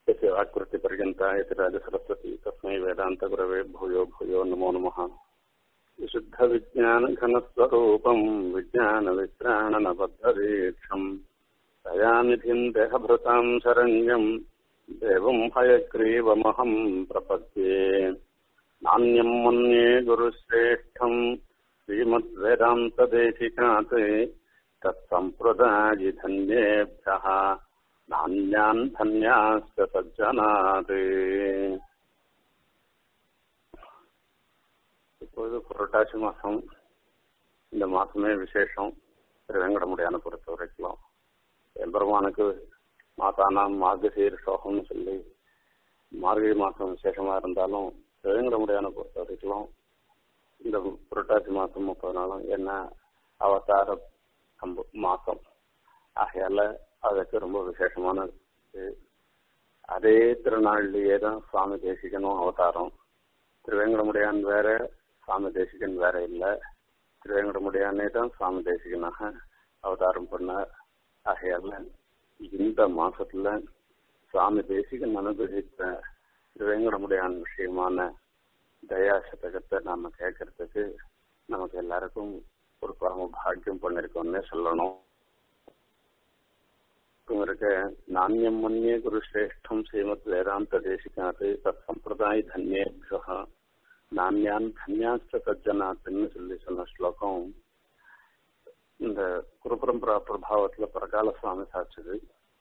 यस्य वाक्कृतिपर्यन्ता यति राजसरस्वती तस्मै वेदान्तगुरवे भूयो भूयो नमो नमः विशुद्धविज्ञानघनस्वरूपम् विज्ञानवित्राणनबद्धदीक्षम् दयानिधिम् देहभृताम् शरण्यम् देवम् हयग्रीवमहम् प्रपद्ये नान्यम् मन्ये गुरुश्रेष्ठम् श्रीमद्वेदान्तदेशिकात् तत्सम्प्रदायिधन्येभ्यः நான்யான் தன்யாஸ்த சஜ்ஜனாது இப்போது புரட்டாசி மாசம் இந்த மாசமே விசேஷம் திருவேங்கடமுடியான பொறுத்த வரைக்கும் எம்பெருமானுக்கு மாதானாம் மார்கசீர்ஷோகம்னு சொல்லி மார்கழி மாசம் விசேஷமா இருந்தாலும் திருவேங்கடமுடியான பொறுத்த வரைக்கும் இந்த புரட்டாசி மாசம் முப்பது நாளும் என்ன அவதார மாசம் ஆகையால அதுக்கு ரொம்ப விசேஷமான அதே திருநாள்லயே தான் சுவாமி தேசிகனும் அவதாரம் திருவேங்கடமுடியான் வேற சுவாமி தேசிகன் வேற இல்லை திருவேங்கடமுடியானே தான் சுவாமி தேசிகனாக அவதாரம் பண்ணார் ஆகையால இந்த மாசத்துல சுவாமி தேசிகன் அனுகிரகித்த திருவேங்கடமுடியான் விஷயமான தயா சதகத்தை நாம கேட்கறதுக்கு நமக்கு எல்லாருக்கும் ஒரு பரம பாக்கியம் பண்ணிருக்கோம்னே சொல்லணும் இருக்க நானியம் மன்னிய குரு சிரேஷ்டம் ஸ்ரீமத் வேதாந்த தேசிகாத்து தத் சம்பிரதாய தன்யேபியோ நானியான் தன்யாஸ்த சஜ்ஜனாத்துன்னு சொல்லி சொன்ன ஸ்லோகம் இந்த குருபரம்பரா பிரபாவத்துல பிரகால சுவாமி சாட்சிது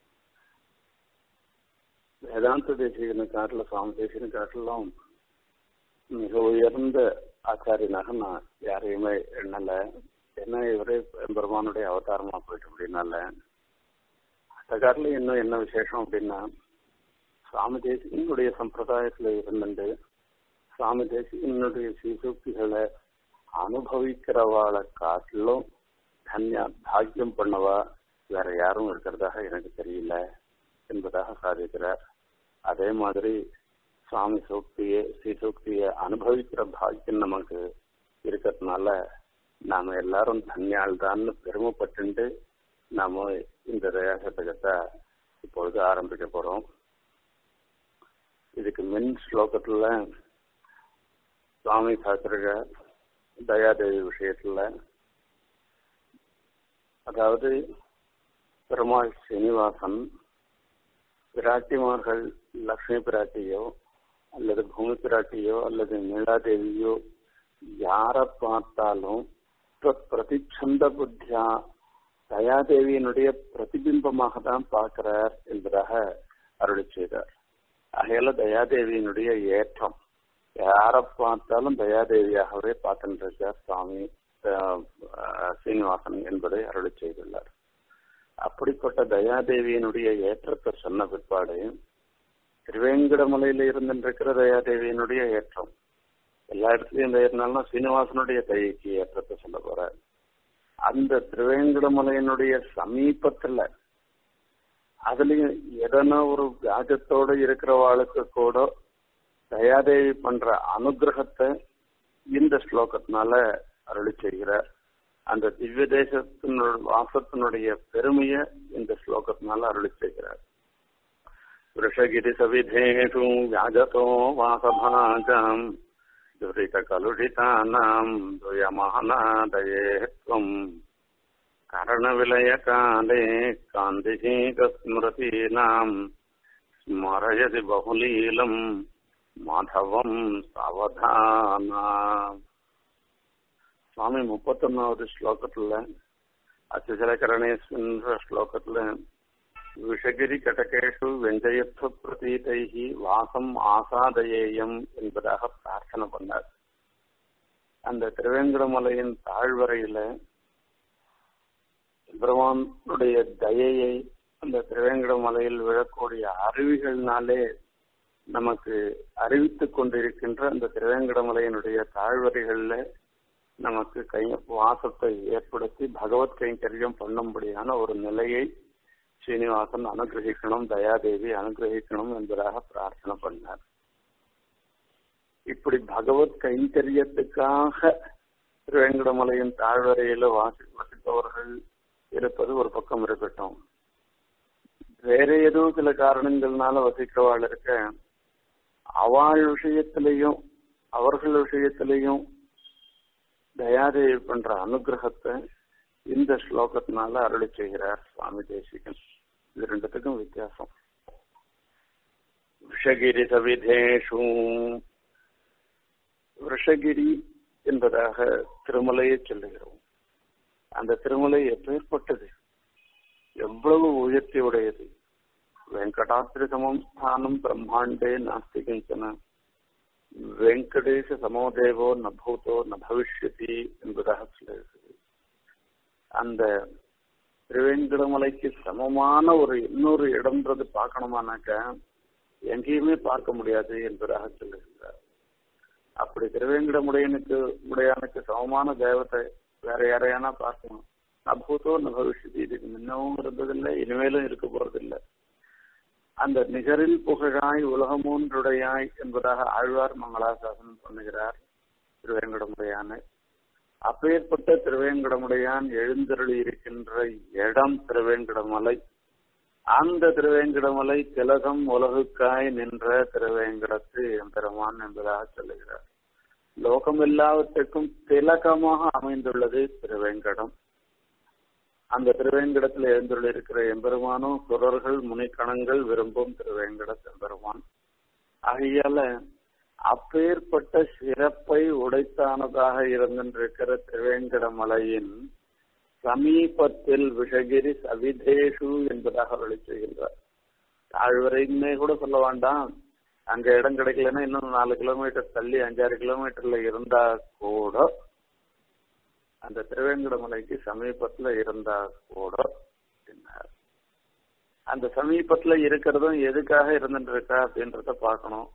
வேதாந்த தேசிகனை காட்டில சுவாமி தேசிகனை காட்டிலும் மிக உயர்ந்த ஆச்சாரியனாக நான் யாரையுமே எண்ணல ஏன்னா இவரே பெருமானுடைய அவதாரமா போயிட்டு அப்படின்னால அந்த காட்டில் இன்னும் என்ன விசேஷம் அப்படின்னா சுவாமி தேசிகனுடைய சம்பிரதாயத்துல இருந்துட்டு சுவாமி தேசிகனுடைய சீசூக்திகளை அனுபவிக்கிறவாளை காட்டிலும் தன்யா பாக்கியம் பண்ணவா வேற யாரும் இருக்கிறதாக எனக்கு தெரியல என்பதாக சாதிக்கிறார் அதே மாதிரி சுவாமி சூக்தியை ஸ்ரீசூக்தியை அனுபவிக்கிற பாக்கியம் நமக்கு இருக்கிறதுனால நாம எல்லாரும் தன்யால் தான் பெருமைப்பட்டு நாம இந்த தயாசதகத்தை இப்பொழுது ஆரம்பிக்க போறோம் இதுக்கு மின் ஸ்லோகத்துல சுவாமி சாஸ்திரக தயாதேவி விஷயத்துல அதாவது பெருமாள் சீனிவாசன் பிராட்டிமார்கள் லக்ஷ்மி பிராட்டியோ அல்லது பூமி பிராட்டியோ அல்லது நீலாதேவியோ யாரை பார்த்தாலும் பிரதிச்சந்த புத்தியா தயாதேவியினுடைய பிரதிபிம்பமாக தான் பார்க்கிறார் என்பதாக அருளி செய்தார் ஆகையால தயாதேவியினுடைய ஏற்றம் யாரை பார்த்தாலும் தயாதேவியாகவே பார்த்துட்டு இருக்கார் சுவாமி சீனிவாசன் என்பதை அருளி செய்துள்ளார் அப்படிப்பட்ட தயாதேவியினுடைய ஏற்றத்தை சொன்ன பிற்பாடு திருவேங்கடமலையில இருந்துருக்கிற தயாதேவியினுடைய ஏற்றம் எல்லா இடத்துலயும் ஏறினாலும் சீனிவாசனுடைய தைக்கு ஏற்றத்தை சொல்ல போறார் அந்த திருவேங்கடமலையினுடைய சமீபத்துல அதுலயும் எதனா ஒரு வியாஜத்தோட இருக்கிறவாளுக்கு கூட தயாதேவி பண்ற அனுகிரகத்தை இந்த ஸ்லோகத்தினால அருளி செய்கிறார் அந்த திவ்ய தேசத்தினுடைய வாசத்தினுடைய பெருமைய இந்த ஸ்லோகத்தினால அருளி செய்கிறார் वृषगिरि सविधेषु व्याजतो वासभाजाम् दुरितकलुषितानाम् दुयमहनादये त्वम् करणविलयकाले कान्तिः कस्मृतीनाम् स्मरयति बहुलीलम् மாதவம் சாவதானா சுவாமி முப்பத்தொன்னாவது ஸ்லோகத்துல அச்சுஜலகரணேஸ்வர ஸ்லோகத்துல விஷகிரி கடகேஷு வெஞ்சயத்துவ பிரதீதைகி வாசம் ஆசாதயேயம் என்பதாக பிரார்த்தனை பண்ணார் அந்த திருவேங்கடமலையின் தாழ்வரையில பிரமானுடைய தயையை அந்த திருவேங்கடமலையில் விழக்கூடிய அருவிகள்னாலே நமக்கு அறிவித்துக் கொண்டிருக்கின்ற அந்த திருவேங்கடமலையினுடைய தாழ்வரைகள்ல நமக்கு கை வாசத்தை ஏற்படுத்தி பகவத் கைங்கரியம் பண்ணும்படியான ஒரு நிலையை ஸ்ரீனிவாசன் அனுகிரகிக்கணும் தயாதேவி அனுகிரகிக்கணும் என்பதாக பிரார்த்தனை பண்ணார் இப்படி பகவத் கைங்கரியத்துக்காக திருவேங்கடமலையின் தாழ்வரையில வாசி வசிப்பவர்கள் இருப்பது ஒரு பக்கம் இருக்கட்டும் வேற ஏதோ சில காரணங்கள்னால வசிக்கிறவாள் இருக்க அவள் விஷயத்திலையும் அவர்கள் விஷயத்திலையும் தயாதேவி பண்ற அனுகிரகத்தை இந்த ஸ்லோகத்தினால அருளி செய்கிறார் சுவாமி தேசிகன் இது ரெண்டுத்துக்கும் வித்தியாசம் விஷகிரி சவிதேஷு விஷகிரி என்பதாக திருமலையை சொல்லுகிறோம் அந்த திருமலை எப்பேற்பட்டது எவ்வளவு உயர்த்தி உடையது வெங்கடாத்திரி சமம் ஸ்தானம் பிரம்மாண்டே நாஸ்தி கிஞ்சன வெங்கடேச சமோதேவோ நபூதோ ந பவிஷ்யதி என்பதாக சொல்லுகிறது அந்த திருவேங்கடமலைக்கு சமமான ஒரு இன்னொரு இடம்ன்றது பார்க்கணுமானாக்க எங்கேயுமே பார்க்க முடியாது என்பதாக சொல்லுகிறார் அப்படி திருவேங்கடமுடையனுக்கு உடையானுக்கு சமமான தேவத்தை வேற யாரையானா பார்க்கணும் அபூதோ ந பவிஷ்யதி இதுக்கு முன்னவும் இருந்ததில்லை இனிமேலும் இருக்க போறதில்லை அந்த நிகரில் புகழாய் உலகமூன்றுடையாய் என்பதாக ஆழ்வார் மங்களாசாசனம் பண்ணுகிறார் திருவேங்கடமுடையான அப்பேற்பட்ட திருவேங்கடமுடையான் எழுந்தருளி இருக்கின்ற இடம் திருவேங்கடமலை அந்த திருவேங்கடமலை திலகம் உலகுக்காய் நின்ற திருவேங்கடத்து எம்பெருமான் என்பதாக சொல்லுகிறார் லோகம் எல்லாவற்றுக்கும் திலகமாக அமைந்துள்ளது திருவேங்கடம் அந்த திருவேங்கடத்தில் எழுந்துள்ள இருக்கிற எம்பெருமானும் சுரர்கள் முனிக்கணங்கள் விரும்பும் திருவேங்கட எம்பெருமான் ஆகையால அப்பேற்பட்ட சிறப்பை உடைத்தானதாக இருந்திருக்கிற திருவேங்கட மலையின் சமீபத்தில் விஷகிரி சவிதேஷு என்பதாக அருளி செய்கின்றார் தாழ்வரைன்னே கூட சொல்ல வேண்டாம் அங்க இடம் கிடைக்கலன்னா இன்னும் நாலு கிலோமீட்டர் தள்ளி அஞ்சாறு கிலோமீட்டர்ல இருந்தா கூட அந்த திருவேங்கடமலைக்கு சமீபத்துல இருந்தா கூட அந்த சமீபத்துல இருக்கிறதும் எதுக்காக இருந்துட்டு இருக்கா அப்படின்றத பார்க்கணும்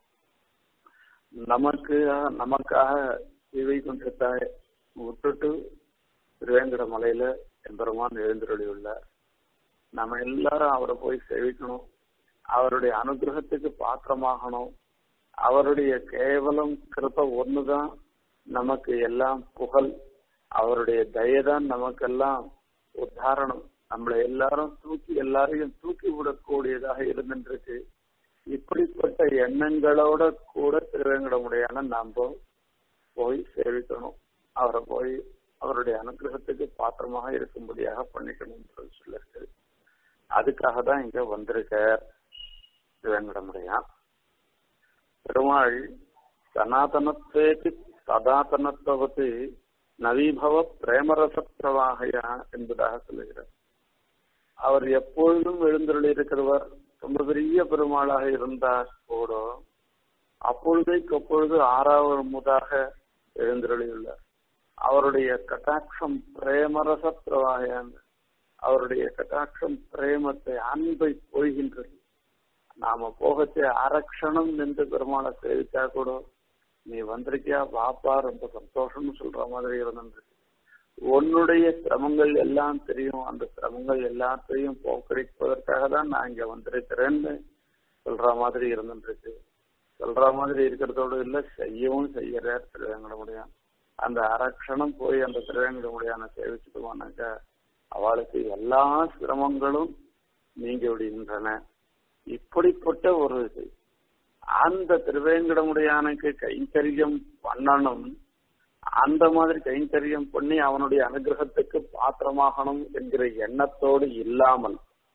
நமக்கு நமக்காக இவை குன்றத்தாய் விட்டுட்டு திருவேங்கட மலையில எம்பெருமான் எழுந்தருளி உள்ளார் நம்ம எல்லாரும் அவரை போய் சேவிக்கணும் அவருடைய அனுகிரகத்துக்கு பாத்திரமாகணும் அவருடைய கேவலம் கிருப்ப ஒண்ணுதான் நமக்கு எல்லாம் புகழ் அவருடைய தயதான் நமக்கெல்லாம் உத்தாரணம் நம்மளை எல்லாரும் தூக்கி எல்லாரையும் தூக்கி விடக்கூடியதாக இருந்துருக்கு இப்படிப்பட்ட எண்ணங்களோட கூட திருவேங்கடமுடையான நாம போய் சேவிக்கணும் அவரை போய் அவருடைய அனுகிரகத்துக்கு பாத்திரமாக இருக்கும்படியாக பண்ணிக்கணும் சொல்லிருக்கு அதுக்காக தான் இங்க வந்திருக்க திருவேங்கடமுடையான் பெருமாள் சனாதனத்தேக்கு சதாதனத்துவத்து நவீபவ பிரேமரச பிரவாகையா என்பதாக சொல்லுகிறார் அவர் எப்பொழுதும் எழுந்தருளி இருக்கிறவர் ரொம்ப பெரிய பெருமாளாக இருந்தார் கூட அப்பொழுதைக்கு அப்பொழுது ஆறாவது முதாக எழுந்தருளியுள்ளார் அவருடைய கட்டாட்சம் பிரேமரச பிரவாகையான அவருடைய கட்டாட்சம் பிரேமத்தை அன்பை போய்கின்றது நாம போகச்சே அரக்ஷணம் நின்று பெருமாளை சேவிச்சா கூட நீ வந்திருக்கியா வாப்பா ரொம்ப சந்தோஷம்னு சொல்ற மாதிரி இருந்திருக்கு உன்னுடைய சிரமங்கள் எல்லாம் தெரியும் அந்த சிரமங்கள் எல்லாத்தையும் போக்கடிப்பதற்காக தான் நான் இங்க வந்திருக்கிறேன்னு சொல்ற மாதிரி இருந்துருக்கு சொல்ற மாதிரி இருக்கிறதோடு இல்ல செய்யவும் செய்யறார் திருவேங்கடமுடியான் அந்த அரக்ஷணம் போய் அந்த திருவேங்கடமுடியான சேவிச்சுட்டுவானாக்க அவளுக்கு எல்லா சிரமங்களும் நீங்கி விடுகின்றன இப்படிப்பட்ட ஒரு இது அந்த திருவேங்கடமுடையானுக்கு கைங்கரியம் பண்ணணும் அந்த மாதிரி கைங்கரியம் பண்ணி அவனுடைய அனுகிரகத்துக்கு பாத்திரமாகணும் என்கிற எண்ணத்தோடு இல்லாமல்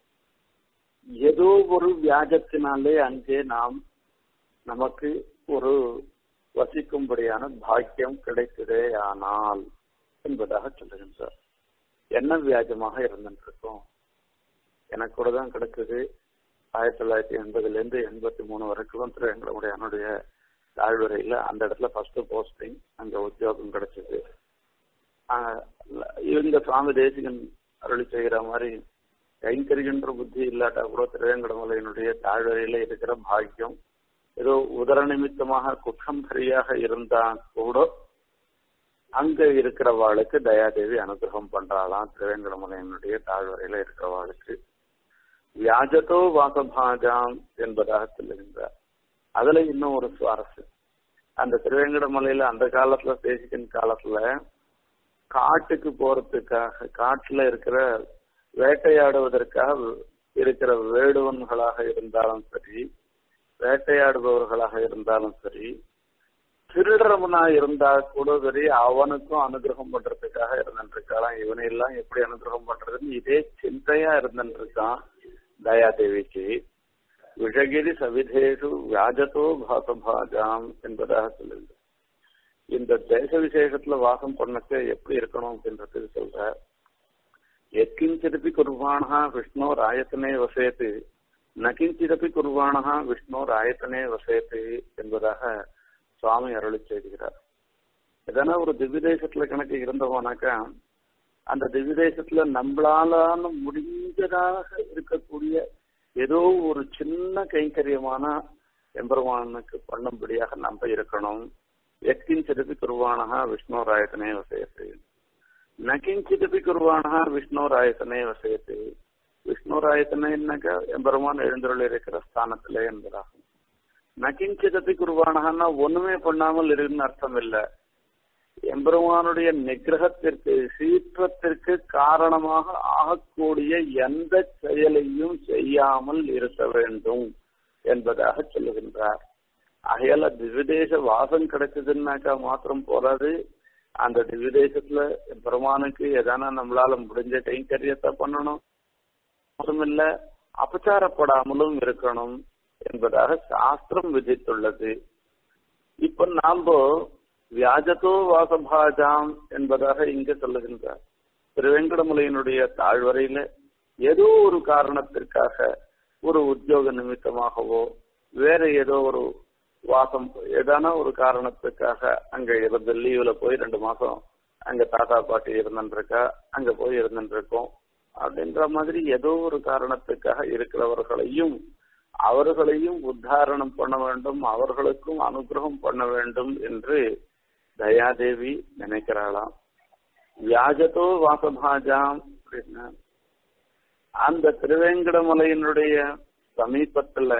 ஏதோ ஒரு வியாஜத்தினாலே அங்கே நாம் நமக்கு ஒரு வசிக்கும்படியான பாக்கியம் கிடைத்ததே ஆனால் என்பதாக சொல்லுகின்றார் என்ன வியாஜமாக இருந்துருக்கோம் எனக்கு கூட தான் கிடைச்சது ஆயிரத்தி தொள்ளாயிரத்தி எண்பதுல இருந்து எண்பத்தி மூணு வரைக்கும் திருவேங்கடமுடைய என்னுடைய தாழ்வரையில அந்த இடத்துல ஃபர்ஸ்ட் போஸ்டிங் அங்க உத்தியோகம் கிடைச்சது இவங்க சுவாமி தேசிகன் அருளி செய்கிற மாதிரி கைங்கரிகின்ற புத்தி இல்லாட்டா கூட திருவேங்கடமலையினுடைய தாழ்வரையில இருக்கிற பாக்கியம் ஏதோ உதர நிமித்தமாக குற்றம் சரியாக இருந்தா கூட அங்க இருக்கிறவாளுக்கு தயாதேவி அனுகிரகம் பண்றாளாம் திருவேங்கடமலையினுடைய தாழ்வரையில இருக்கிறவாளுக்கு வியாஜத்தோ வாசபாஜாம் என்பதாக சொல்லுகின்றார் அதுல இன்னும் ஒரு சுவாரஸ்யம் அந்த திருவேங்கடமலையில அந்த காலத்துல தேசிகன் காலத்துல காட்டுக்கு போறதுக்காக காட்டுல இருக்கிற வேட்டையாடுவதற்காக இருக்கிற வேடுவன்களாக இருந்தாலும் சரி வேட்டையாடுபவர்களாக இருந்தாலும் சரி திருடரவனா இருந்தா கூட சரி அவனுக்கும் அனுகிரகம் பண்றதுக்காக இருந்துருக்கான் இவனையெல்லாம் எப்படி அனுகிரகம் பண்றதுன்னு இதே சிந்தையா இருந்துருக்கான் தயாதேவிக்கு விஷகிரி சவிதேஷு வியாஜத்தோ பாசபாஜாம் என்பதாக சொல்லுங்க இந்த தேச விசேஷத்துல வாசம் பண்ணக்க எப்படி இருக்கணும் அப்படின்றதுக்கு சொல்ற எத்கிஞ்சிதப்பி குர்வாணா விஷ்ணு ராயத்தனே வசேத்து நகிஞ்சிதப்பி குர்வாணா விஷ்ணு ராயத்தனே வசேத்து என்பதாக சுவாமி அருளி செய்கிறார் எதனா ஒரு திவ்யதேசத்துல கணக்கு இருந்தோம்னாக்கா அந்த திவ்யதேசத்துல நம்மளாலான முடிஞ்சதாக இருக்கக்கூடிய ஏதோ ஒரு சின்ன கைங்கரியமான எம்பெருமானுக்கு பண்ணும்படியாக நம்ம இருக்கணும் எத்கிஞ்சிதப்பி குர்வாணா விஷ்ணு ராயத்தனே வசேத்து நகிஞ்சிதப்பி குர்வாணா விஷ்ணு ராயத்தனே வசேத்து விஷ்ணு ராயத்தனைன்னாக்கா எம்பெருமான் எழுந்தருள் இருக்கிற ஸ்தானத்திலே என்பதாகும் நகிஞ்சிதப்பி குர்வானகன்னா ஒண்ணுமே பண்ணாமல் இருக்குன்னு அர்த்தம் இல்ல எம்பெருமானுடைய நிகிரகத்திற்கு சீற்றத்திற்கு காரணமாக ஆகக்கூடிய எந்த செயலையும் செய்யாமல் இருக்க வேண்டும் என்பதாக சொல்லுகின்றார் ஆகையால திவ்யதேச வாசம் கிடைச்சதுன்னாக்கா மாத்திரம் போறாது அந்த திவ்யதேசத்துல பெருமானுக்கு எதானா நம்மளால முடிஞ்ச கைங்கரியத்தை பண்ணணும் மட்டுமில்ல அபச்சாரப்படாமலும் இருக்கணும் என்பதாக சாஸ்திரம் விதித்துள்ளது இப்ப நாம வியாஜத்தோ வாசபாஜாம் என்பதாக இங்க சொல்லுகின்றார் திருவேங்கடமுலையினுடைய தாழ்வரையில ஏதோ ஒரு காரணத்திற்காக ஒரு உத்தியோக நிமித்தமாகவோ வேற ஏதோ ஒரு வாசம் ஏதான ஒரு காரணத்துக்காக அங்க இருந்து லீவ்ல போய் ரெண்டு மாசம் அங்க தாத்தா பாட்டி இருந்துருக்கா அங்க போய் இருந்துருக்கோம் அப்படின்ற மாதிரி ஏதோ ஒரு காரணத்துக்காக இருக்கிறவர்களையும் அவர்களையும் உத்தாரணம் பண்ண வேண்டும் அவர்களுக்கும் அனுகிரகம் பண்ண வேண்டும் என்று தயாதேவி நினைக்கிறாளாம் வியாஜத்தோ வாசபாஜாம் அப்படின்னா அந்த திருவேங்கடமலையினுடைய சமீபத்துல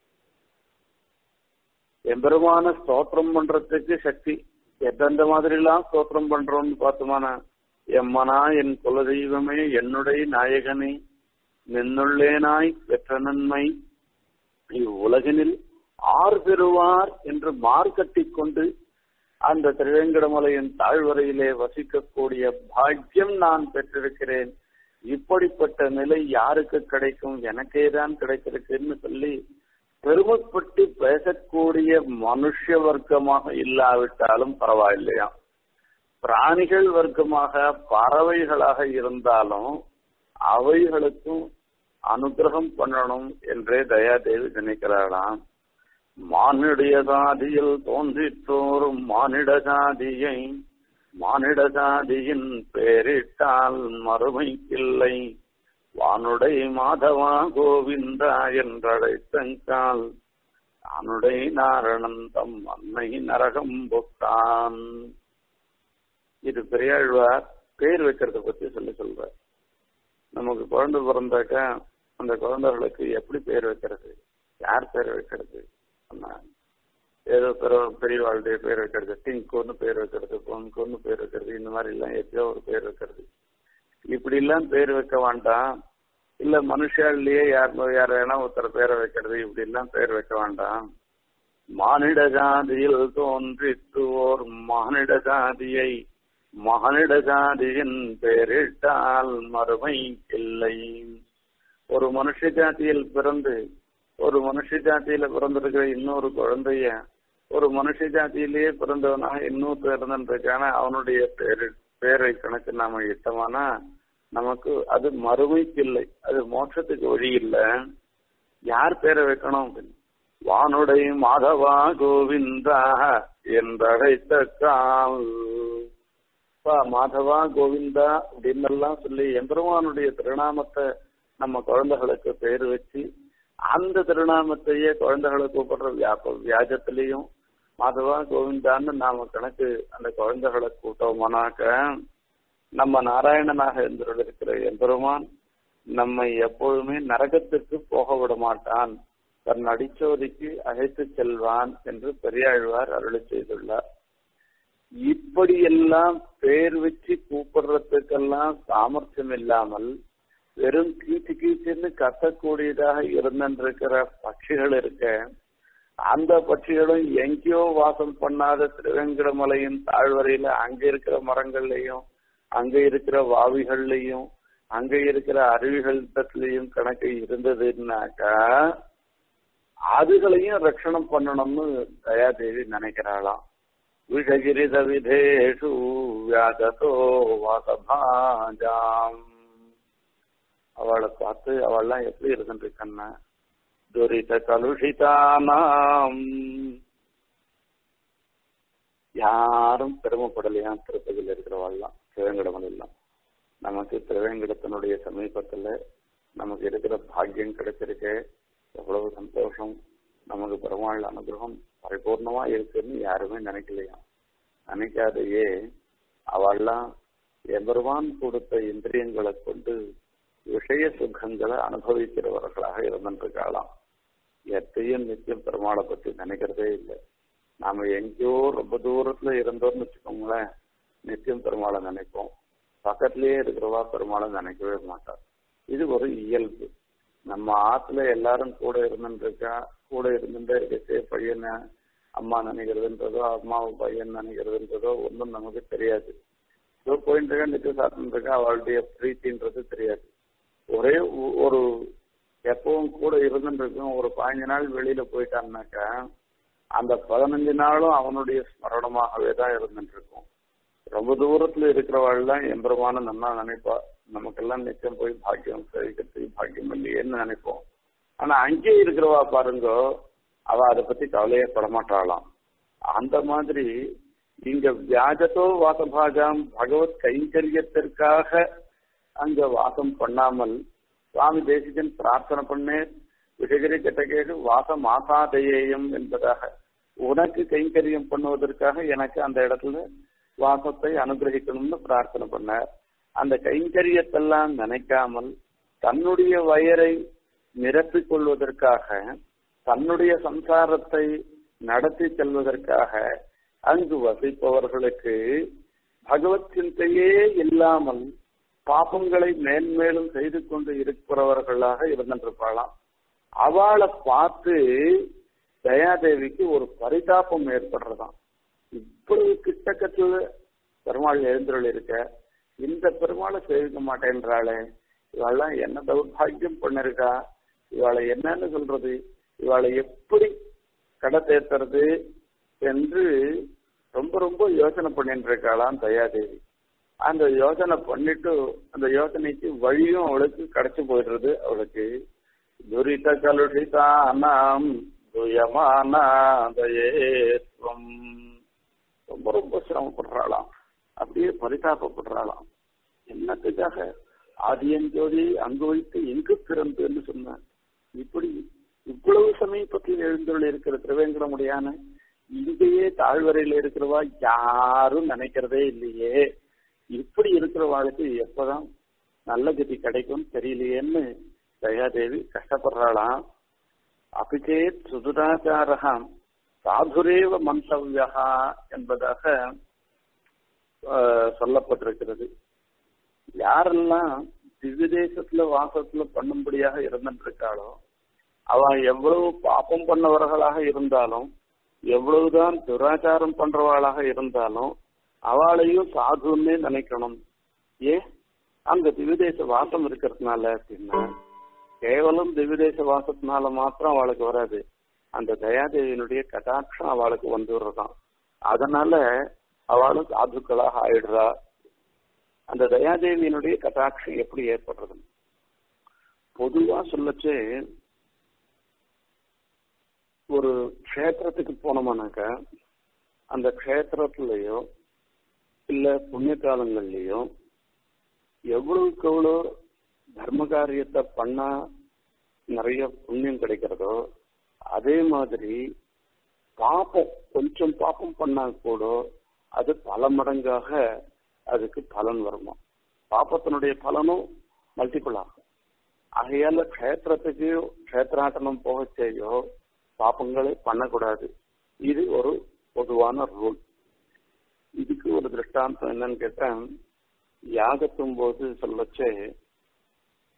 எம்பெருமான ஸ்தோத்திரம் பண்றதுக்கு சக்தி எந்தெந்த மாதிரி எல்லாம் ஸ்தோத்திரம் பண்றோம்னு பார்த்தோமானா எம்மனா என் குலதெய்வமே என்னுடைய நாயகனே நின்னுள்ளேனாய் பெற்ற நன்மை இவ்வுலகினில் ஆர் பெறுவார் என்று மார்கட்டி கொண்டு அந்த திருவேங்கடமலையின் தாழ்வரையிலே வசிக்கக்கூடிய பாக்கியம் நான் பெற்றிருக்கிறேன் இப்படிப்பட்ட நிலை யாருக்கு கிடைக்கும் எனக்கே தான் கிடைத்திருக்குன்னு சொல்லி பெருமைப்பட்டு பேசக்கூடிய மனுஷ வர்க்கமாக இல்லாவிட்டாலும் பரவாயில்லையா பிராணிகள் வர்க்கமாக பறவைகளாக இருந்தாலும் அவைகளுக்கும் அனுகிரகம் பண்ணணும் என்றே தயாதேவி நினைக்கிறாளாம் மானிடைய சாதியில் தோன்றிற்றோரும் மானிட சாதியை மானிட சாதியின் பேரிட்டால் மறுமைக்கில்லை வானுடை மாதவா கோவிந்தா என்றழைத்தங்கால் தானுடை நாரணன் தம் அன்னை நரகம் பொத்தான் இது பெரியாழ்வார் பேர் வைக்கிறத பத்தி சொல்லி சொல்ற நமக்கு குழந்தை பிறந்தாக்கா அந்த குழந்தைகளுக்கு எப்படி பேர் வைக்கிறது யார் பேர் வைக்கிறது ஏதோ பெரிய பெரியவாளுடைய பேர் வைக்கிறது டிங்குன்னு பேர் வைக்கிறது பொன்குன்னு பேர் வைக்கிறது இந்த மாதிரி எல்லாம் எப்பயோ ஒரு பேர் வைக்கிறது இப்படி எல்லாம் பேர் வைக்க வேண்டாம் இல்ல மனுஷாலேயே யார் யார் வேணா ஒருத்தர் பேரை வைக்கிறது இப்படி எல்லாம் பேர் வைக்க வேண்டாம் மானிட ஜாதியில் தோன்றித்து ஓர் மானிட ஜாதியை மானிட ஜாதியின் பேரிட்டால் மறுமை இல்லை ஒரு மனுஷ ஜாதியில் பிறந்து ஒரு மனுஷ ஜாதியில பிறந்திருக்கிற இன்னொரு குழந்தைய ஒரு மனுஷ ஜாதியிலேயே பிறந்தவனாக இன்னொருத்தர் இருந்திருக்கான அவனுடைய பேரு பேரை கணக்கு நாம இட்டோமானா நமக்கு அது மறுமைக்கு இல்லை அது மோட்சத்துக்கு வழி இல்லை யார் பேரை வைக்கணும் அப்படின்னு வானுடை மாதவா கோவிந்தா என்றழைத்த கால் மாதவா கோவிந்தா அப்படின்னு எல்லாம் சொல்லி எம்பெருமானுடைய திருநாமத்தை நம்ம குழந்தைகளுக்கு பேர் வச்சு அந்த திருநாமத்தையே குழந்தைகளை கூப்பிடுற வியாப வியாஜத்திலையும் மாதவா கோவிந்தான்னு நாம கணக்கு அந்த குழந்தைகளை கூட்டோமானாக்க நம்ம நாராயணனாக இருந்திருக்கிற எம்பெருமான் நம்மை எப்பொழுதுமே நரகத்திற்கு போக விட மாட்டான் தன் அடிச்சோதிக்கு அழைத்து செல்வான் என்று பெரியாழ்வார் அருளி செய்துள்ளார் இப்படியெல்லாம் பேர் வச்சு கூப்பிடுறதுக்கெல்லாம் சாமர்த்தியம் இல்லாமல் வெறும் கீச்சு கீச்சுன்னு கத்தக்கூடியதாக இருந்திருக்கிற பட்சிகள் இருக்க அந்த பட்சிகளும் எங்கேயோ வாசம் பண்ணாத திருவேங்கடமலையின் தாழ்வரையில அங்க இருக்கிற மரங்கள்லயும் அங்க இருக்கிற வாவிகள்லயும் அங்க இருக்கிற அருவிகள்லயும் கணக்கு இருந்ததுன்னாக்கா அதுகளையும் ரட்சணம் பண்ணணும்னு தயாதேவி நினைக்கிறாளாம் விஷகிரித விதேஷு வியாததோ வாசபாஜாம் அவளை பார்த்து அவள்லாம் எப்படி இருந்துருக்கன்னா துரித கலுஷிதானாம் யாரும் பெருமைப்படலையாம் திருப்பதியில் இருக்கிறவாள்லாம் சிவங்கடமல் எல்லாம் நமக்கு திருவேங்கடத்தினுடைய சமீபத்துல நமக்கு இருக்கிற பாக்கியம் கிடைச்சிருக்கு எவ்வளவு சந்தோஷம் நமக்கு பெருமாள் அனுகிரகம் பரிபூர்ணமா இருக்குன்னு யாருமே நினைக்கலையாம் நினைக்காதையே அவெல்லாம் எம்பெருமான் கொடுத்த இந்திரியங்களை கொண்டு விஷய சுகங்களை அனுபவிக்கிறவர்களாக இருந்துருக்காளாம் எத்தையும் நித்தியம் பெருமாளை பத்தி நினைக்கிறதே இல்லை நாம எங்கேயோ ரொம்ப தூரத்துல இருந்தோம்னு வச்சுக்கோங்களேன் நித்தியம் பெருமாளை நினைப்போம் பக்கத்திலேயே இருக்கிறவா பெருமாளை நினைக்கவே மாட்டார் இது ஒரு இயல்பு நம்ம ஆத்துல எல்லாரும் கூட இருந்துருக்கா கூட இருந்துட்டு இருக்கே பையனை அம்மா நினைக்கிறதுன்றதோ அம்மாவை பையன் நினைக்கிறதுன்றதோ ஒன்றும் நமக்கு தெரியாது இதோ போயிட்டு இருக்கா நித்திய சாப்பிட்டு இருக்கா அவளுடைய பிரீத்தின்றது தெரியாது ஒரே ஒரு எப்பவும் கூட இருந்துருக்கும் ஒரு பதினஞ்சு நாள் வெளியில போயிட்டான்னாக்கா அந்த பதினஞ்சு நாளும் அவனுடைய ஸ்மரணமாகவே தான் இருந்துட்டு இருக்கும் ரொம்ப தூரத்துல இருக்கிறவாள் தான் எம்பரமான நன்னா நினைப்பா நமக்கெல்லாம் நிச்சயம் போய் பாக்கியம் சேவிக்கிறதுக்கு பாக்கியம் இல்லையேன்னு நினைப்போம் ஆனா அங்கே இருக்கிறவா பாருங்க அவ அதை பத்தி கவலையே படமாட்டாளாம் அந்த மாதிரி இங்க வியாஜத்தோ வாசபாஜாம் பகவத் கைங்கரியத்திற்காக அங்க வாசம் பண்ணாமல் சுவாமி தேசிகன் பிரார்த்தனை பண்ணே விஷகிரி கட்டகேடு வாசம் ஆசாதையேயம் என்பதாக உனக்கு கைங்கரியம் பண்ணுவதற்காக எனக்கு அந்த இடத்துல வாசத்தை அனுகிரகிக்கணும்னு பிரார்த்தனை பண்ணார் அந்த கைங்கரியத்தெல்லாம் நினைக்காமல் தன்னுடைய வயரை நிரப்பிக் கொள்வதற்காக தன்னுடைய சம்சாரத்தை நடத்தி செல்வதற்காக அங்கு வசிப்பவர்களுக்கு பகவத் சிந்தையே இல்லாமல் பாப்பங்களை மேன்மேலும் செய்து கொண்டு இருக்கிறவர்களாக இருந்திருப்பாளாம் அவளை பார்த்து தயாதேவிக்கு ஒரு பரிதாபம் ஏற்படுறதாம் இவ்வளவு கிட்டக்கத்துல பெருமாள் எழுந்தருள் இருக்க இந்த பெருமாளை சேவிக்க மாட்டேன்றாளே இவாளெல்லாம் என்ன தௌர்பாகியம் பண்ணிருக்கா இவாளை என்னன்னு சொல்றது இவாளை எப்படி கடை தேர்த்துறது என்று ரொம்ப ரொம்ப யோசனை பண்ணிட்டு இருக்காளாம் தயாதேவி அந்த யோசனை பண்ணிட்டு அந்த யோசனைக்கு வழியும் அவளுக்கு கிடைச்சு போயிடுறது அவளுக்கு துரித கலுஷிதானாம் துயமானதயேத்வம் ரொம்ப ரொம்ப சிரமப்படுறாளாம் அப்படியே பரிதாபப்படுறாளாம் என்னத்துக்காக ஆதியன் ஜோதி அங்கு வைத்து எங்கு பிறந்துன்னு சொன்னார் இப்படி இவ்வளவு சமீபத்தில் எழுந்துள்ள இருக்கிற திருவேங்கடமுடியான இங்கேயே தாழ்வரையில இருக்கிறவா யாரும் நினைக்கிறதே இல்லையே இப்படி இருக்கிறவாளுக்கு எப்பதான் நல்ல கதி கிடைக்கும் தெரியலையேன்னு தயாதேவி கஷ்டப்படுறாளாம் அபிச்சேத் சுதுராச்சாரகம் சாதுரேவ மந்தவ்யா என்பதாக சொல்லப்பட்டிருக்கிறது யாரெல்லாம் திவ்ய தேசத்துல வாசத்துல பண்ணும்படியாக இருந்துருக்காளோ அவ எவ்வளவு பாப்பம் பண்ணவர்களாக இருந்தாலும் எவ்வளவுதான் துராச்சாரம் பண்றவாளாக இருந்தாலும் அவளையும் சாதுன்னே நினைக்கணும் ஏ அங்க திவ்யதேச வாசம் இருக்கிறதுனால அப்படின்னா கேவலம் திவ்யதேச வாசத்தினால மாத்திரம் அவளுக்கு வராது அந்த தயாதேவியினுடைய கட்டாட்சம் அவளுக்கு வந்துடுறதாம் அதனால அவளும் சாதுக்களாக ஆயிடுறா அந்த தயாதேவியினுடைய கட்டாட்சம் எப்படி ஏற்படுறது பொதுவா சொல்லச்சு ஒரு க்ஷேத்திரத்துக்கு போனோம்னாக்கா அந்த க்ஷேத்திரத்திலேயோ இல்ல புண்ணிய காலங்கள்லயோ எவ்வளவுக்கு எவ்வளோ தர்ம காரியத்தை பண்ணா நிறைய புண்ணியம் கிடைக்கிறதோ அதே மாதிரி பாப்பம் கொஞ்சம் பாப்பம் பண்ணா கூட அது பல மடங்காக அதுக்கு பலன் வருமா பாப்பத்தினுடைய பலனும் மல்டிபிள் ஆகும் ஆகையால க்ஷேத்திரத்துக்கு க்ஷேத்திராட்டனம் போக செய்யோ பாப்பங்களே பண்ணக்கூடாது இது ஒரு பொதுவான ரூல் இதுக்கு ஒரு திருஷ்டாந்தம் என்னன்னு கேட்டா யாகத்தும் போது சொல்லச்சே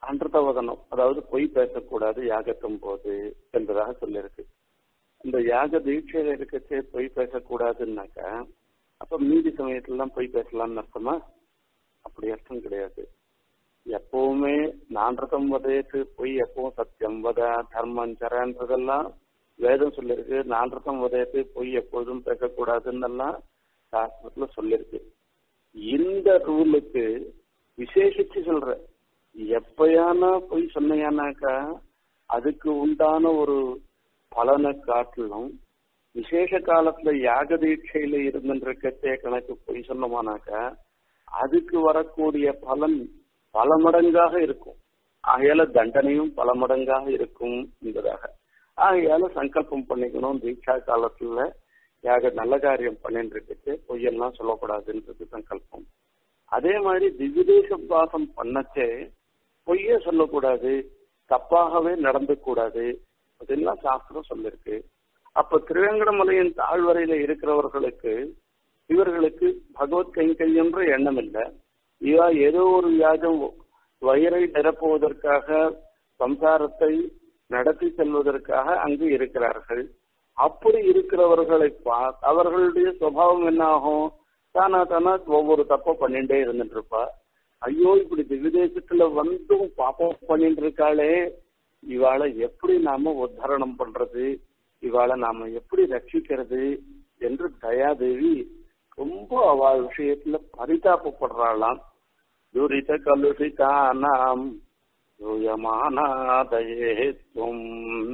அன்றதவதனம் அதாவது பொய் பேசக்கூடாது யாகத்தும் போது என்பதாக சொல்லியிருக்கு இந்த யாக தீட்சையில இருக்கச்சே பொய் பேசக்கூடாதுன்னாக்கா அப்ப மீதி சமயத்துலலாம் பொய் பேசலாம்னு அர்த்தமா அப்படி அர்த்தம் கிடையாது எப்பவுமே நான்றதம் வதையத்து பொய் எப்பவும் சத்தியம் வத தர்மம் சரன்றதெல்லாம் வேதம் சொல்லிருக்கு நான்றதம் வதையத்து பொய் எப்பொழுதும் பேசக்கூடாதுன்னெல்லாம் சாஸ்திரத்துல சொல்லிருக்கு இந்த ரூலுக்கு விசேஷிச்சு சொல்ற எப்பயானா பொய் சொன்னையானாக்கா அதுக்கு உண்டான ஒரு பலனை காட்டிலும் விசேஷ காலத்துல யாக தீட்சையில இருந்துருக்கத்தே கணக்கு பொய் சொன்னோமானாக்கா அதுக்கு வரக்கூடிய பலன் பல மடங்காக இருக்கும் ஆகையால தண்டனையும் பல மடங்காக இருக்கும் என்பதாக ஆகையால சங்கல்பம் பண்ணிக்கணும் தீட்சா காலத்துல யாக நல்ல காரியம் பண்ணிட்டு இருக்கு பொய்யெல்லாம் சொல்லக்கூடாதுன்றது சங்கல்பம் அதே மாதிரி திவ்யதேச வாசம் பண்ணச்சே பொய்ய சொல்லக்கூடாது தப்பாகவே நடந்து கூடாது அதெல்லாம் சாஸ்திரம் சொல்லிருக்கு அப்ப திருவேங்கடமலையின் தாழ்வரையில இருக்கிறவர்களுக்கு இவர்களுக்கு பகவத் கைங்கரியன்ற எண்ணம் இல்லை இவா ஏதோ ஒரு யாகம் வயிறை நிரப்புவதற்காக சம்சாரத்தை நடத்தி செல்வதற்காக அங்கு இருக்கிறார்கள் அப்படி இருக்கிறவர்களை அவர்களுடைய சுவாவம் என்ன ஆகும் தானா தானா ஒவ்வொரு தப்ப பண்ணிட்டே இருந்துட்டு இருப்பா ஐயோ இப்படி விதேசத்துல வந்தும் பாப்பம் பண்ணிட்டு இருக்காளே இவாளை எப்படி நாம உத்தாரணம் பண்றது இவாளை நாம எப்படி ரட்சிக்கிறது என்று தயாதேவி ரொம்ப அவள் விஷயத்துல பரிதாபப்படுறாளாம் துரித கலுஷிதானாம் யூயமானாதயேத்துவம்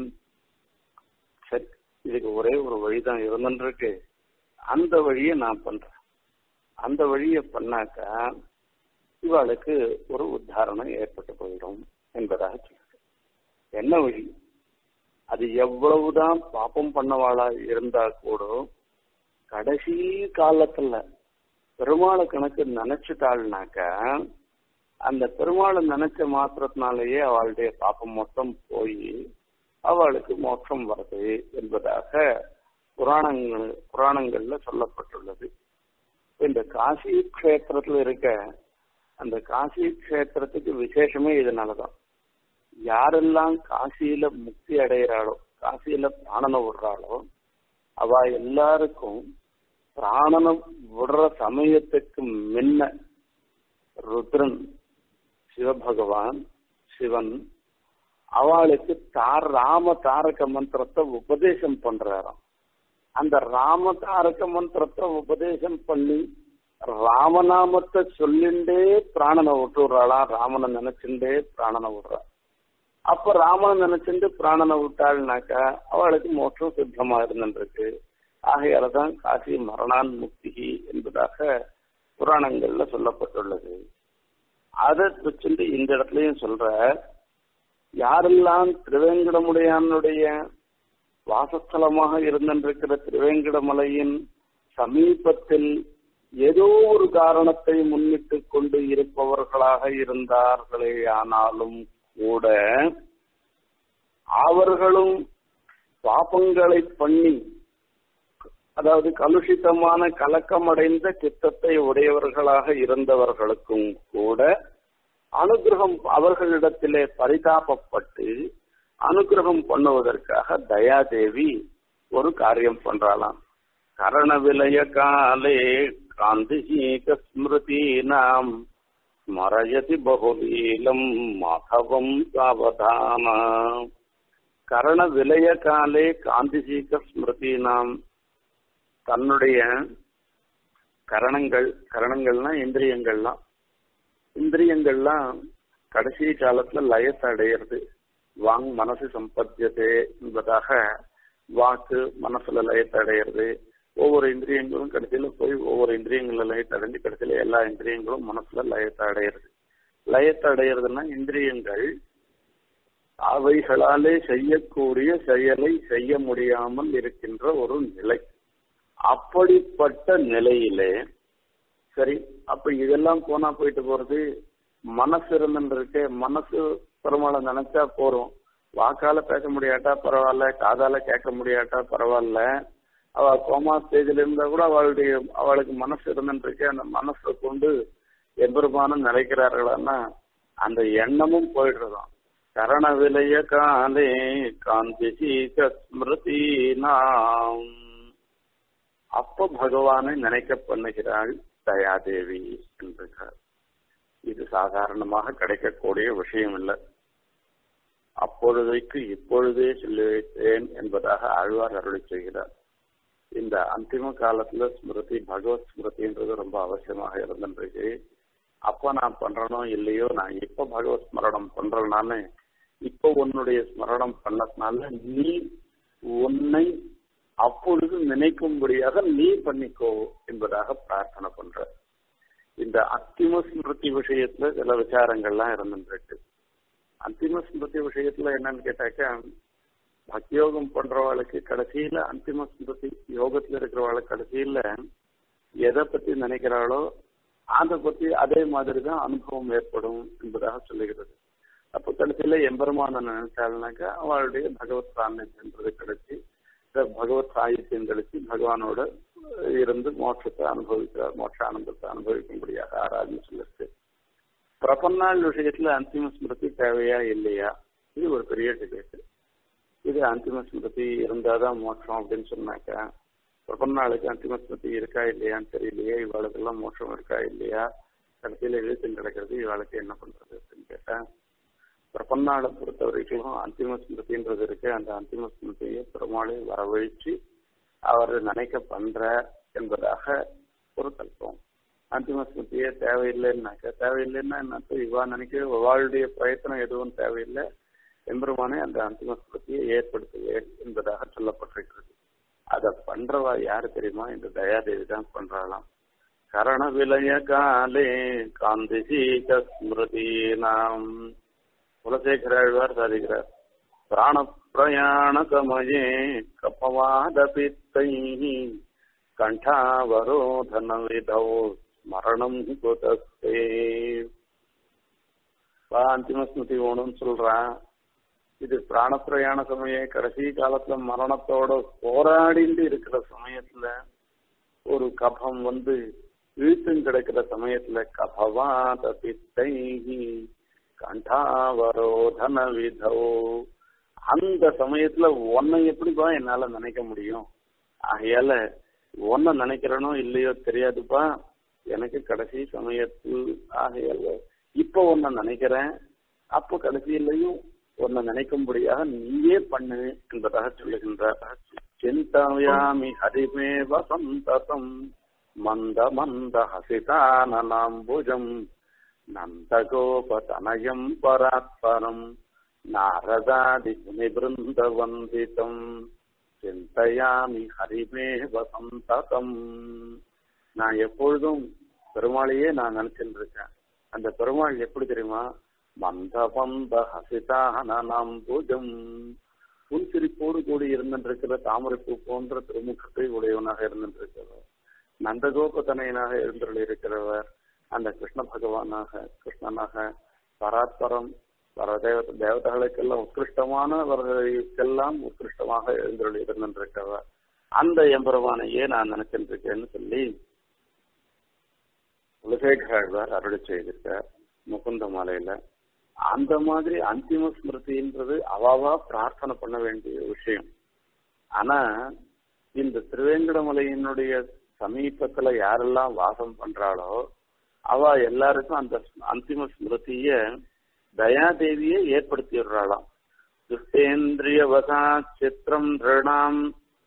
சரி இதுக்கு ஒரே ஒரு வழிதான் இருந்துருக்கு அந்த வழியை நான் பண்றேன் அந்த வழியை பண்ணாக்கா இவாளுக்கு ஒரு உத்தாரணம் ஏற்பட்டு போயிடும் என்பதாக சொல்லுது என்ன வழி அது எவ்வளவுதான் பாப்பம் பண்ணவாளா இருந்தா கூட கடைசி காலத்துல பெருமாளை கணக்கு நினைச்சுட்டாள்னாக்கா அந்த பெருமாளை நினைச்ச மாத்திரத்தினாலேயே அவளுடைய பாப்பம் மொத்தம் போய் அவளுக்கு மோட்சம் வருது என்பதாக புராணங்கள் புராணங்கள்ல சொல்லப்பட்டுள்ளது இந்த காசி கஷேத்திரத்துல இருக்க அந்த காசி கஷேத்திரத்துக்கு விசேஷமே இதனாலதான் யாரெல்லாம் காசியில முக்தி அடைகிறாளோ காசியில பிராணனை விடுறாளோ அவ எல்லாருக்கும் பிராணனை விடுற சமயத்துக்கு முன்ன ருத்ரன் சிவபகவான் சிவன் அவளுக்கு தார் ராம தாரக மந்திரத்தை உபதேசம் பண்றாராம் அந்த ராம தாரக மந்திரத்தை உபதேசம் பண்ணி ராமநாமத்தை சொல்லிண்டே பிராணனை விட்டுறாளாம் ராமனை நினைச்சுட்டே பிராணனை விடுறா அப்ப ராமனை நினைச்சுட்டு பிராணனை விட்டாள்னாக்கா அவளுக்கு மோட்சம் சித்தமா இருந்துருக்கு ஆகையாலதான் காசி மரணான் முக்தி என்பதாக புராணங்கள்ல சொல்லப்பட்டுள்ளது அதை வச்சுட்டு இந்த இடத்துலயும் சொல்ற யாரெல்லாம் திருவேங்கடமுடையானுடைய வாசஸ்தலமாக இருந்திருக்கிற திருவேங்கடமலையின் சமீபத்தில் ஏதோ ஒரு காரணத்தை முன்னிட்டு கொண்டு இருப்பவர்களாக இருந்தார்களே ஆனாலும் கூட அவர்களும் பாபங்களை பண்ணி அதாவது கலுஷிதமான கலக்கமடைந்த சித்தத்தை உடையவர்களாக இருந்தவர்களுக்கும் கூட அனுகிரகம் அவர்களிடத்திலே பரிதாபப்பட்டு அனுகிரகம் பண்ணுவதற்காக தயாதேவி ஒரு காரியம் பண்றாளாம் கரண விலய காலே காந்திஹீக ஸ்மிருதீனாம் ஸ்மரயதி பகுலீலம் மாதவம் சாவதான கரண விலய காலே காந்திசீக ஸ்மிருதீனாம் தன்னுடைய கரணங்கள் கரணங்கள்னா இந்திரியங்கள்லாம் இந்திரியங்கள்லாம் கடைசி காலத்துல லயத்தை அடையிறது வாங் மனசு சம்பத்தியதே என்பதாக வாக்கு மனசுல லயத்தை அடையிறது ஒவ்வொரு இந்திரியங்களும் கடைசியில போய் ஒவ்வொரு இந்திரியங்கள்ல லயத்தை அடைஞ்சு கடைசியில எல்லா இந்திரியங்களும் மனசுல லயத்தை அடையிறது லயத்தை அடையிறதுன்னா இந்திரியங்கள் அவைகளாலே செய்யக்கூடிய செயலை செய்ய முடியாமல் இருக்கின்ற ஒரு நிலை அப்படிப்பட்ட நிலையிலே சரி அப்ப இதெல்லாம் போனா போயிட்டு போறது மனசு இருந்துருக்கு மனசு பெருமாளை நினைச்சா போறோம் வாக்கால பேச முடியாட்டா பரவாயில்ல காதால கேட்க முடியாட்டா பரவாயில்ல அவ கோமா ஸ்டேஜ்ல இருந்தா கூட அவளுடைய அவளுக்கு மனசு இருந்துருக்கு அந்த மனசை கொண்டு எம்பெருமானம் நினைக்கிறார்களான்னா அந்த எண்ணமும் போயிடுறதாம் கரண விலைய காலே காந்தி ஸ்மிருதி நாம் அப்ப பகவானை நினைக்க பண்ணுகிறாள் தயாதேவி என்றார் இது சாதாரணமாக கிடைக்கக்கூடிய விஷயம் இல்லை அப்பொழுதைக்கு இப்பொழுதே சொல்லி வைத்தேன் என்பதாக ஆழ்வார் அருளி செய்கிறார் இந்த அந்திம காலத்துல ஸ்மிருதி பகவத் ஸ்மிருதின்றது ரொம்ப அவசியமாக இருந்திருக்கு அப்ப நான் பண்றனோ இல்லையோ நான் இப்ப பகவத் ஸ்மரணம் பண்றேனால இப்ப உன்னுடைய ஸ்மரணம் பண்ணதுனால நீ உன்னை அப்பொழுது நினைக்கும்படியாக நீ பண்ணிக்கோ என்பதாக பிரார்த்தனை பண்ற இந்த அத்திம ஸ்மிருதி விஷயத்துல சில விசாரங்கள்லாம் இருந்துருக்கு அந்திம ஸ்மிருதி விஷயத்துல என்னன்னு கேட்டாக்கா பக்தியோகம் பண்றவாளுக்கு கடைசியில அந்திம ஸ்மிருதி யோகத்துல இருக்கிறவாளுக்கு கடைசியில எதை பத்தி நினைக்கிறாளோ அதை பத்தி அதே மாதிரி தான் அனுபவம் ஏற்படும் என்பதாக சொல்லுகிறது அப்ப கடைசியில எம்பெருமான நினைச்சாள்னாக்கா அவளுடைய பகவத் சாநித்தியன்றது கிடைச்சி பகவத் சாகித்யம் கழிச்சு பகவானோட இருந்து மோட்சத்தை அனுபவிக்கிறார் மோட்ச ஆனந்தத்தை அனுபவிக்கும்படியாக ஆராதனை சொல்லிருக்கு பிரபன்னாள் விஷயத்துல அந்திம ஸ்மிருதி தேவையா இல்லையா இது ஒரு பெரிய டிபேட் இது அந்திம ஸ்மிருதி இருந்தாதான் மோட்சம் அப்படின்னு சொன்னாக்கா பிரபன்னாளுக்கு அந்திம ஸ்மிருதி இருக்கா இல்லையான்னு தெரியலையே இவாளுக்கெல்லாம் மோட்சம் இருக்கா இல்லையா கடைசியில எழுத்து கிடக்கிறது இவாளுக்கு என்ன பண்றது அப்படின்னு கேட்டா பிரபன்னாளை பொறுத்த வரைக்கும் அந்திம ஸ்மிருதின்றது இருக்கு அந்த அந்திம ஸ்மிருதியை பெருமாளை வரவழைச்சு அவர் நினைக்க பண்ற என்பதாக ஒரு கல்பம் அந்திம ஸ்மிருதியே தேவையில்லைன்னாக்க தேவையில்லைன்னா என்ன இவா நினைக்க இவாளுடைய பிரயத்தனம் எதுவும் தேவையில்லை எம்பெருமானே அந்த அந்திம ஸ்மிருதியை ஏற்படுத்துவேன் என்பதாக சொல்லப்பட்டிருக்கிறது அதை பண்றவா யாரு தெரியுமா இந்த தயாதேவி தான் பண்றாளாம் கரண விலய காலே காந்தி ஸ்மிருதி நாம் குலசேகராழ்வார் சாதிக்கிறார் பிராண பிரயாண சமயே கபவாத பித்தை கண்டாவரோதன விதோ மரணம் குதஸ்தே அந்திம ஸ்மிருதி வேணும்னு சொல்றான் இது பிராண பிரயாண சமய கடைசி காலத்துல மரணத்தோட போராடிட்டு இருக்கிற சமயத்துல ஒரு கபம் வந்து இழுத்தும் கிடைக்கிற சமயத்துல கபவாத பித்தை கண்டாவரோதன விதோ அந்த சமயத்துல உன்னை எப்படிப்பா என்னால நினைக்க முடியும் ஆகையால உன்னை நினைக்கிறனோ இல்லையோ தெரியாதுப்பா எனக்கு கடைசி சமயத்தில் ஆகையால இப்ப உன்னை நினைக்கிறேன் அப்போ கடைசியிலையும் உன்னை நினைக்கும்படியாக நீயே பண்ணு என்பதாக சொல்லுகின்றார் சிந்தாயாமி ஹரிமே வசந்தம் மந்த மந்த ஹசிதானலாம்புஜம் நந்தகோபதனயம் பராத்பரம் நாரதாதி முனிபிருந்தவந்திதம் சிந்தையாமி ஹரிமே வசந்ததம் நான் எப்பொழுதும் பெருமாளையே நான் நினைச்சுட்டு இருக்கேன் அந்த பெருமாள் எப்படி தெரியுமா மந்த பந்த ஹசிதானம் பூஜம் புன்சிரிப்போடு கூடி இருந்திருக்கிற தாமரைப்பூ போன்ற திருமுகத்தை உடையவனாக இருந்திருக்கிறவர் நந்தகோபதனையனாக இருந்துள்ள இருக்கிறவர் அந்த கிருஷ்ண பகவானாக கிருஷ்ணனாக பராத்பரம் பரதேவ தேவதைகளுக்கெல்லாம் உத்கிருஷ்டமானவர்களுக்கெல்லாம் உத்கிருஷ்டமாக எழுந்தருள் இருந்திருக்கிறவர் அந்த எம்பெருமானையே நான் நினைச்சிட்டு இருக்கேன்னு சொல்லி குலசேகராழ்வார் அருளி செய்திருக்கார் முகுந்த மாலையில அந்த மாதிரி அந்திம ஸ்மிருதின்றது அவாவா பிரார்த்தனை பண்ண வேண்டிய விஷயம் ஆனா இந்த திருவேங்கடமலையினுடைய சமீபத்துல யாரெல்லாம் வாசம் பண்றாளோ அவ எல்லாருக்கும் அந்த அந்திம ஸ்மிருதிய தயாதேவியை ஏற்படுத்தி விடுறாளாம் துஷ்டேந்திரிய வசா சித்திரம் ரிணாம்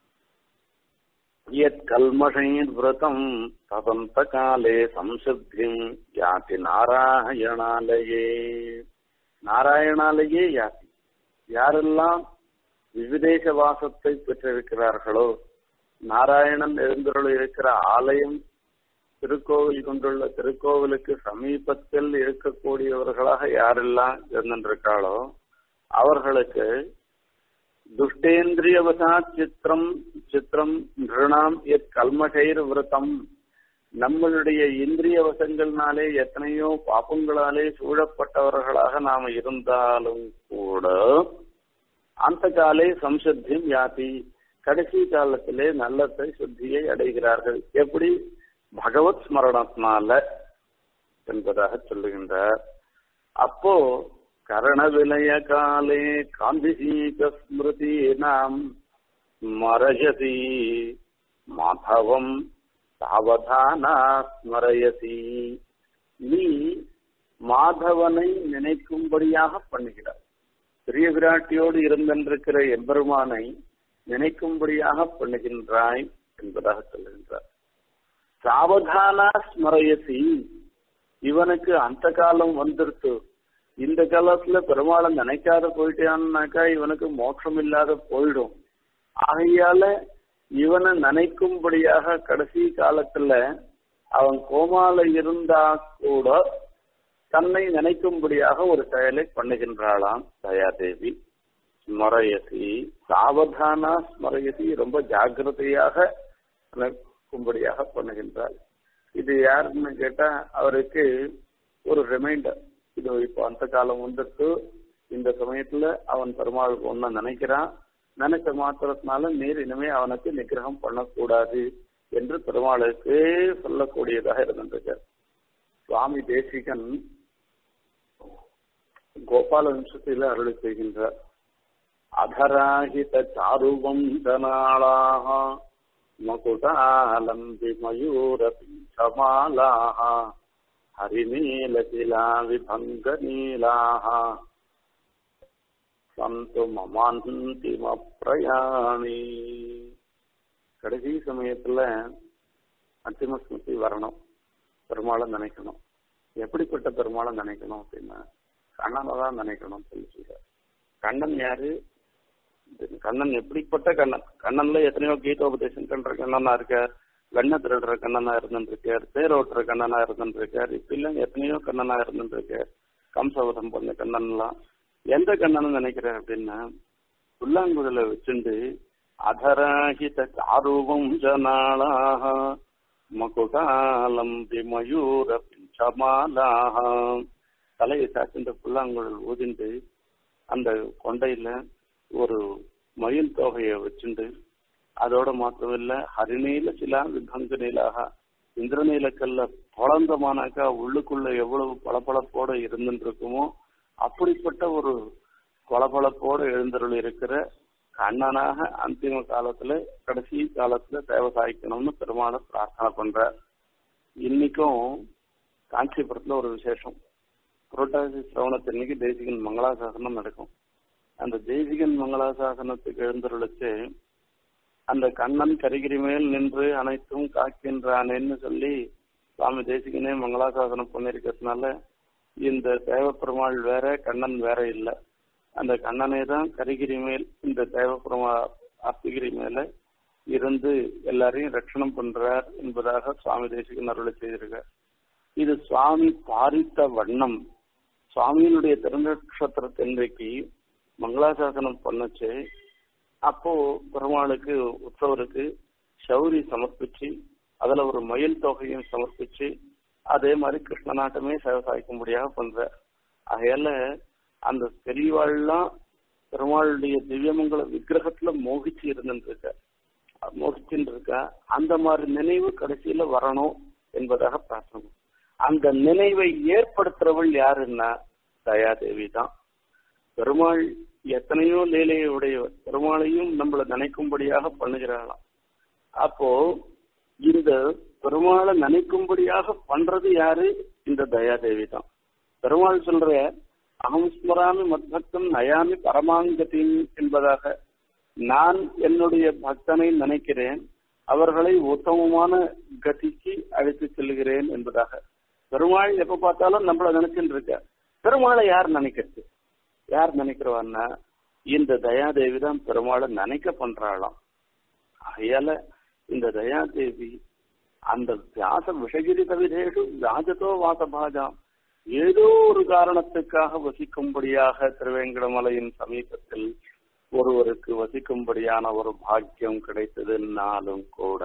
யத் கல்மஷைர் விரதம் ததந்த காலே சம்சித்திம் யாதி நாராயணாலயே நாராயணாலயே யாதி யாரெல்லாம் விவிதேச வாசத்தை பெற்றிருக்கிறார்களோ நாராயணன் எழுந்தருள் இருக்கிற ஆலயம் திருக்கோவில் கொண்டுள்ள திருக்கோவிலுக்கு சமீபத்தில் இருக்கக்கூடியவர்களாக யாரெல்லாம் இருந்திருக்காளோ அவர்களுக்கு துஷ்டேந்திரியவசா சித்திரம் சித்திரம் நிருணாம் எத் கல்மஷைர் விரதம் நம்மளுடைய இந்திரிய வசங்கள்னாலே எத்தனையோ பாப்பங்களாலே சூழப்பட்டவர்களாக நாம் இருந்தாலும் கூட அந்த காலே சம்சத்தியம் யாதி கடைசி காலத்திலே நல்லத்தை சுத்தியை அடைகிறார்கள் எப்படி பகவத் ஸ்மரணத்தினால என்பதாக சொல்லுகின்றார் அப்போ கரண விலய காலே காந்திசீக ஸ்மிருதி நாம் மரயசி மாதவம் சாவதானா ஸ்மரயசி நீ மாதவனை நினைக்கும்படியாக பண்ணுகிறார் பெரிய விராட்டியோடு இருந்திருக்கிற எம்பெருமானை நினைக்கும்படியாக பண்ணுகின்றாய் என்பதாக சொல்லுகின்றார் சாவதானா ஸ்மரயசி இவனுக்கு அந்த காலம் வந்துருத்து இந்த காலத்துல பெருமாளை நினைக்காத போயிட்டான்னாக்கா இவனுக்கு மோட்சம் இல்லாத போயிடும் ஆகையால இவனை நினைக்கும்படியாக கடைசி காலத்துல அவன் கோமால இருந்தா கூட தன்னை நினைக்கும்படியாக ஒரு செயலை பண்ணுகின்றாளாம் தயாதேவி ஸ்மரயசி சாவதானா ஸ்மரயசி ரொம்ப ஜாக்கிரதையாக நினைக்கும்படியாக பண்ணுகின்றாள் இது யாருன்னு கேட்டா அவருக்கு ஒரு ரிமைண்டர் இது இப்போ அந்த காலம் வந்துட்டு இந்த சமயத்துல அவன் பெருமாளுக்கு ஒன்ன நினைக்கிறான் நினைச்ச மாத்திரத்தினால நீர் இனிமே அவனுக்கு நிகிரகம் பண்ணக்கூடாது என்று பெருமாளுக்கு சொல்லக்கூடியதாக இருந்திருக்கார் சுவாமி தேசிகன் கோபால வம்சத்தில அருளி செய்கின்றார் அதராகித சாருவந்தனாளாக மகுடாலம்பி மயூர பீఠமாலாः ஹரிநீலகிலா விபங்க நீலாः சந்து மமாந்திம பிரயாணி கடைசி சமயத்துல அந்திம ஸ்மிருதி வரணும் பெருமாளை நினைக்கணும் எப்படிப்பட்ட பெருமாளை நினைக்கணும் அப்படின்னா கண்ணனை தான் நினைக்கணும் சொல்லி சொல்றார் கண்ணன் யாரு கண்ணன் எப்படிப்பட்ட கண்ணன் கண்ணன்ல எத்தனையோ கீதோபதேசம் பண்ற கண்ணனா இருக்கார் வெண்ண திருடுற கண்ணனா இருந்துருக்கார் தேரோட்டுற கண்ணனா இருந்துருக்கார் இப்பெல்லாம் எத்தனையோ கண்ணனா இருந்துருக்கார் கம்சவதம் பண்ண கண்ணன்லாம் எந்த கண்ணன் நினைக்கிறார் அப்படின்னா புல்லாங்குழல வச்சுண்டு அதராகித சாருவம் ஜனாளாக மகுடாலம் மயூர பிஞ்சமாலாக தலையை சாச்சின்ற புல்லாங்குழல் ஊதிண்டு அந்த கொண்டையில ஒரு மயில் தொகையை வச்சுண்டு அதோட மாத்திரமில்ல ஹரிநீல சிலா விபங்க நீலாக இந்திரநீலக்கல்ல பொழந்தமானாக்கா உள்ளுக்குள்ள எவ்வளவு பளபளப்போட இருந்துட்டு இருக்குமோ அப்படிப்பட்ட ஒரு பளபளப்போட எழுந்தருள் இருக்கிற கண்ணனாக அந்திம காலத்துல கடைசி காலத்துல தேவ சாய்க்கணும்னு பெருமாளை பிரார்த்தனை பண்ற இன்னைக்கும் காஞ்சிபுரத்துல ஒரு விசேஷம் புரட்டாசி சிரவணத்தன்னைக்கு தேசிகன் மங்களாசாசனம் நடக்கும் அந்த தேசிகன் மங்களாசாசனத்துக்கு எழுந்தருளுச்சு அந்த கண்ணன் கரிகிரி மேல் நின்று அனைத்தும் காக்கின்றானேன்னு சொல்லி சுவாமி தேசிகனே மங்களாசாசனம் பண்ணிருக்கிறதுனால இந்த தேவப்பெருமாள் வேற கண்ணன் வேற இல்லை அந்த கண்ணனே தான் கரிகிரி மேல் இந்த தேவப்பெருமா அஸ்திகிரி மேல இருந்து எல்லாரையும் ரட்சணம் பண்றார் என்பதாக சுவாமி தேசிகன் அருளை செய்திருக்கார் இது சுவாமி பாரித்த வண்ணம் சுவாமியினுடைய திருநட்சத்திரத்தன்றைக்கு மங்களாசாசனம் பண்ணுச்சு அப்போ பெருமாளுக்கு உற்சவருக்கு சௌரி சமர்ப்பிச்சு அதுல ஒரு மயில் தொகையும் சமர்ப்பிச்சு அதே மாதிரி கிருஷ்ணநாட்டமே விவசாயிக்கும்படியாக பண்ற ஆகையால அந்த பெரியவாள்லாம் பெருமாளுடைய திவ்யமங்கல விக்கிரகத்துல மோகிச்சு இருந்துருக்க மோகிச்சுட்டு இருக்கா அந்த மாதிரி நினைவு கடைசியில வரணும் என்பதாக பிரார்த்தனை அந்த நினைவை ஏற்படுத்துறவள் யாருன்னா தயாதேவி தான் பெருமாள் எத்தனையோ லீலையை உடையவர் பெருமாளையும் நம்மள நினைக்கும்படியாக பண்ணுகிறாளாம் அப்போ இந்த பெருமாளை நினைக்கும்படியாக பண்றது யாரு இந்த தயாதேவி தான் பெருமாள் சொல்ற அகம் ஸ்மராமி மத்பக்தம் நயாமி பரமாங்கத்தின் என்பதாக நான் என்னுடைய பக்தனை நினைக்கிறேன் அவர்களை உத்தமமான கதிக்கு அழைத்து செல்கிறேன் என்பதாக பெருமாள் எப்ப பார்த்தாலும் நம்மள நினைச்சுட்டு இருக்க பெருமாளை யார் நினைக்கிறது யார் நினைக்கிறவான்னா இந்த தயாதேவி தான் பெருமாளை நினைக்க பண்றாளாம் ஆகையால இந்த தயாதேவி அந்த வியாச விஷகிரி தவிரேடு வியாஜத்தோ வாசபாஜாம் ஏதோ ஒரு காரணத்துக்காக வசிக்கும்படியாக திருவேங்கடமலையின் சமீபத்தில் ஒருவருக்கு வசிக்கும்படியான ஒரு பாக்கியம் கிடைத்ததுனாலும் கூட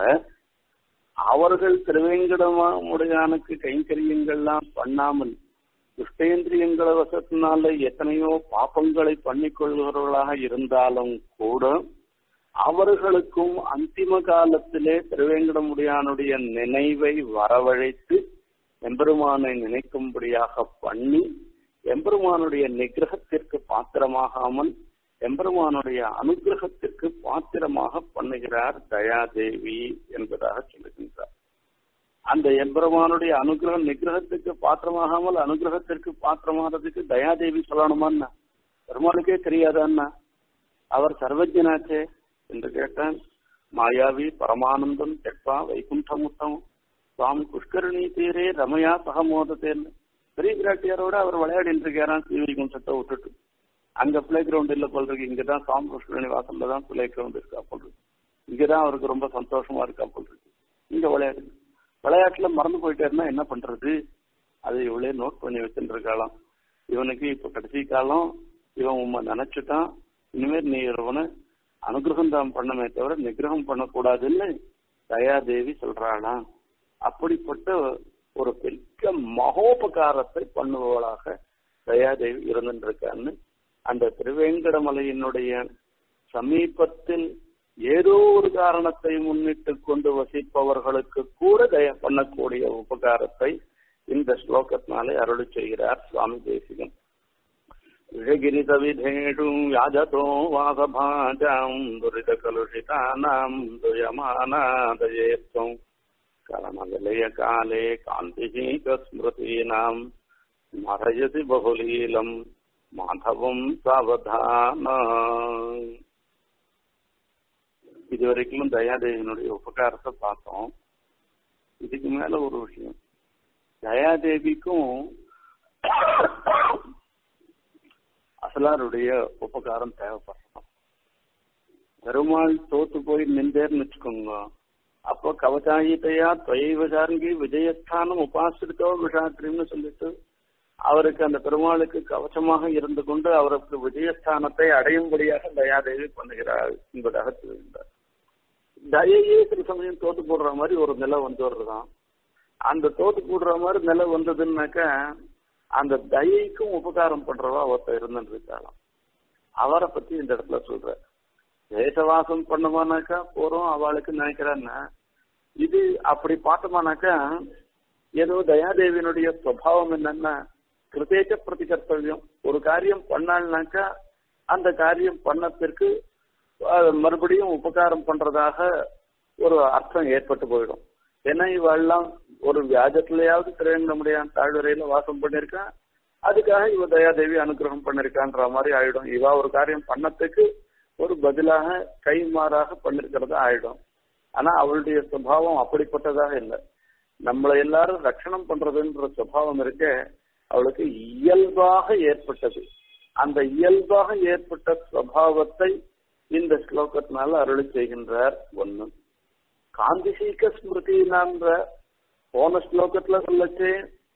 அவர்கள் திருவேங்கடமுடையானுக்கு கைங்கரியங்கள்லாம் பண்ணாமல் துஷ்டேந்திரியங்கள வசத்தினால எத்தனையோ பாப்பங்களை பண்ணிக்கொள்கிறவர்களாக இருந்தாலும் கூட அவர்களுக்கும் அந்திம காலத்திலே திருவேங்கடமுடியானுடைய நினைவை வரவழைத்து எம்பெருமானை நினைக்கும்படியாக பண்ணி எம்பெருமானுடைய நிகிரகத்திற்கு பாத்திரமாகாமல் எம்பெருமானுடைய அனுகிரகத்திற்கு பாத்திரமாக பண்ணுகிறார் தயாதேவி என்பதாக சொல்லுகின்றார் அந்த எம்பெருமானுடைய அனுகிரகம் நிகிரகத்துக்கு பாத்திரமாகாமல் அனுகிரகத்திற்கு பாத்திரமானதுக்கு தயாதேவி சொல்லணுமான்னா பெருமாளுக்கே தெரியாதான்னா அவர் சர்வஜனாச்சே என்று கேட்டான் மாயாவி பரமானந்தம் தெப்பா வைகுண்டமுத்தம் சுவாமி புஷ்கரணி தீரே ரமயா சகமோதத்தேன்னு பெரிய பிராட்டியாரோட அவர் விளையாடிட்டு இருக்காராம் ஸ்ரீவைகுண்டத்தை விட்டுட்டு அங்க பிளே கிரவுண்ட் இல்ல போல் இருக்கு இங்கதான் சுவாமி புஷ்கரணி வாசல்ல தான் பிளே கிரவுண்ட் இருக்கா போல் இருக்கு இங்கதான் அவருக்கு ரொம்ப சந்தோஷமா இருக்கா போல் இருக்கு இங்க விளையாடு விளையாட்டுல மறந்து போயிட்டாருன்னா என்ன பண்றது அதை இவளே நோட் பண்ணி வச்சுட்டு இருக்காளாம் இவனுக்கு இப்ப கடைசி காலம் இவன் உண்மை நினைச்சுட்டான் இனிமேல் நீ இவனை அனுகிரகம் தான் பண்ணமே தவிர நிகிரகம் பண்ணக்கூடாதுன்னு தயாதேவி சொல்றானா அப்படிப்பட்ட ஒரு பெரிய மகோபகாரத்தை பண்ணுபவளாக தயாதேவி இருந்துருக்கான்னு அந்த திருவேங்கடமலையினுடைய சமீபத்தில் ஏதோ ஒரு காரணத்தை முன்னிட்டு கொண்டு வசிப்பவர்களுக்கு கூட தய பண்ணக்கூடிய உபகாரத்தை இந்த ஸ்லோகத்தினாலே அருளி செய்கிறார் சுவாமி தேசிகன் विषगिरितविधेषु याजतो वासभाजाम् दुरितकलुषितानाम् दुयमानादये त्वम् करणविलयकाले कान्तिहीकस्मृतीनाम् स्मरयति बहुलीलम् மாதவம் சாவதான இதுவரைக்கும் தயாதேவியினுடைய உபகாரத்தை பார்த்தோம் இதுக்கு மேல ஒரு விஷயம் தயாதேவிக்கும் அசலாருடைய உபகாரம் தேவைப்படணும் பெருமாள் தோத்து போய் நின்றேர்னு வச்சுக்கோங்க அப்போ கவச்சாயித்தையா துவைவசாரங்கி விஜயஸ்தானம் உபாசிரித்தோ விஷாத்திரின்னு சொல்லிட்டு அவருக்கு அந்த பெருமாளுக்கு கவசமாக இருந்து கொண்டு அவருக்கு விஜயஸ்தானத்தை அடையும்படியாக தயாதேவி பண்ணுகிறாள் என்பதாக சொல்கின்றார் தயையே சில சமயம் தோத்து போடுற மாதிரி ஒரு நிலை வந்து வருதுதான் அந்த தோத்து போடுற மாதிரி நிலை வந்ததுன்னாக்கா அந்த தயைக்கும் உபகாரம் பண்றவா ஒருத்தர் இருந்துருக்காளாம் அவரை பத்தி இந்த இடத்துல சொல்ற தேசவாசம் பண்ணுவானாக்கா போறோம் அவளுக்கு நினைக்கிறான்னா இது அப்படி பார்த்தோமானாக்கா ஏதோ தயாதேவியினுடைய சுவாவம் என்னன்னா கிருதேச்ச பிரதிகர்த்தவியம் ஒரு காரியம் பண்ணாள்னாக்கா அந்த காரியம் பண்ணத்திற்கு மறுபடியும் உபகாரம் பண்றதாக ஒரு அர்த்தம் ஏற்பட்டு போயிடும் ஏன்னா இவெல்லாம் ஒரு வியாஜத்திலேயாவது திரையங்க முடியாத தாழ்வரையில வாசம் பண்ணிருக்கான் அதுக்காக இவ தயாதேவி அனுகிரகம் பண்ணிருக்கான்ற மாதிரி ஆயிடும் இவா ஒரு காரியம் பண்ணத்துக்கு ஒரு பதிலாக கைமாறாக பண்ணிருக்கிறதா ஆயிடும் ஆனா அவளுடைய சுபாவம் அப்படிப்பட்டதாக இல்லை நம்மளை எல்லாரும் ரட்சணம் பண்றதுன்ற சுபாவம் இருக்க அவளுக்கு இயல்பாக ஏற்பட்டது அந்த இயல்பாக ஏற்பட்ட சுவாவத்தை இந்த ஸ்லோகத்தினால அருளி செய்கின்றார் ஒண்ணு காந்திசீக ஸ்மிருதினான்ற போன ஸ்லோகத்துல சொல்லச்சு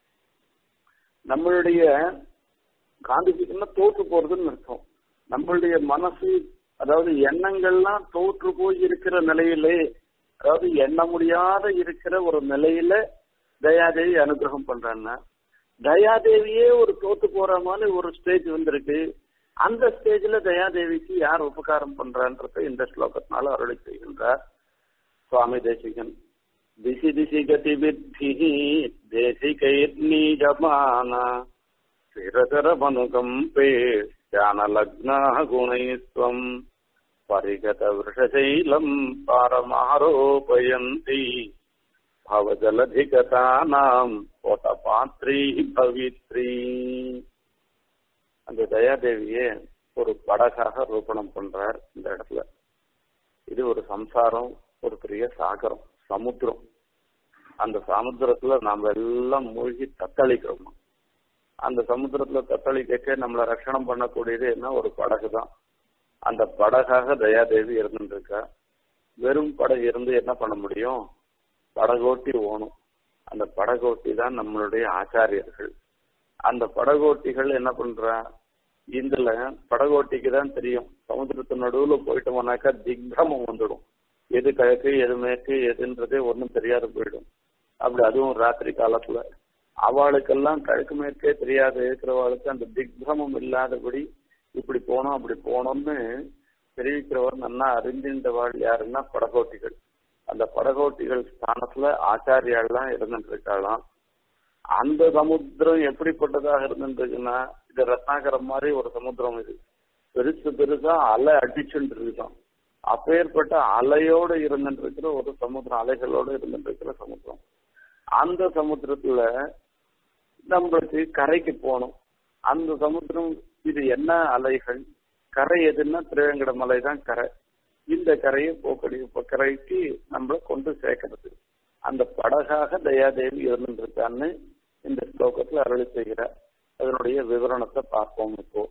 நம்மளுடைய காந்திசீகம்னா தோற்று போறதுன்னு அர்த்தம் நம்மளுடைய மனசு அதாவது எண்ணங்கள்லாம் தோற்று போய் இருக்கிற நிலையிலே அதாவது எண்ண முடியாத இருக்கிற ஒரு நிலையில தயாதேவி அனுகிரகம் பண்றான்னா தயாதேவியே ஒரு தோத்து போற மாதிரி ஒரு ஸ்டேஜ் வந்திருக்கு அந்த ஸ்டேஜ்ல தயாதேவிக்கு யார் உபகாரம் பண்றான்றத இந்த ஸ்லோகத்தினால அருளை செய்கின்றார் சுவாமி தேசிகன் திசி திசி கதி வித்தி தேசிகைர்நீஜமான சிரசர மனுகம்பே ஞானலக்னா குணைஸ்வம் परिगत वृषशैलम् पारमारोपयन्ति भवजलधिगतानाम् पोतपात्री भवित्री அந்த தயாதேவியே ஒரு படகாக ரூபணம் பண்றார் இந்த இடத்துல இது ஒரு சம்சாரம் ஒரு பெரிய சாகரம் சமுத்திரம் அந்த சமுத்திரத்துல நாம எல்லாம் மூழ்கி தத்தளிக்கிறோம் அந்த சமுத்திரத்துல தத்தளிக்க நம்மளை ரட்சணம் பண்ணக்கூடியது என்ன ஒரு படகு தான் அந்த படகாக தயாதேவி இருந்துருக்கா வெறும் படகு இருந்து என்ன பண்ண முடியும் படகோட்டி ஓணும் அந்த படகோட்டி தான் நம்மளுடைய ஆச்சாரியர்கள் அந்த படகோட்டிகள் என்ன பண்றா இதுல படகோட்டிக்கு தான் தெரியும் சமுத்திரத்து நடுவுல போயிட்டோம்னாக்கா திக்ரமம் வந்துடும் எது கிழக்கு எது மேற்கு எதுன்றதே ஒன்றும் தெரியாது போயிடும் அப்படி அதுவும் ராத்திரி காலத்துல அவளுக்கெல்லாம் கிழக்கு மேற்கே தெரியாத இருக்கிறவளுக்கு அந்த திக்ரமம் இல்லாதபடி இப்படி போனோம் அப்படி போனோம்னு தெரிவிக்கிறவர் நல்லா அறிந்தின்றவாள் யாருன்னா படகோட்டிகள் அந்த படகோட்டிகள் ஸ்தானத்துல ஆச்சாரியாள்லாம் இருந்துட்டு இருக்காளாம் அந்த சமுத்திரம் எப்படிப்பட்டதாக இருந்துருக்குன்னா இது ரத்னாகரம் மாதிரி ஒரு சமுத்திரம் இது பெருசு பெருசா அலை அடிச்சுட்டு இருக்குதான் அப்பேற்பட்ட அலையோடு இருந்துட்டு இருக்கிற ஒரு சமுத்திரம் அலைகளோடு இருந்துட்டு இருக்கிற சமுத்திரம் அந்த சமுத்திரத்துல நம்மளுக்கு கரைக்கு போகணும் அந்த சமுத்திரம் இது என்ன அலைகள் கரை எதுன்னா திருவேங்கட மலை தான் கரை இந்த கரையை போக்கடி கரைக்கு நம்மள கொண்டு சேர்க்கறது அந்த படகாக தயாதேவி இருந்துருக்கான்னு இந்த ஸ்லோகத்துல அருளி செய்கிறார் அதனுடைய விவரணத்தை பார்ப்போம் இப்போ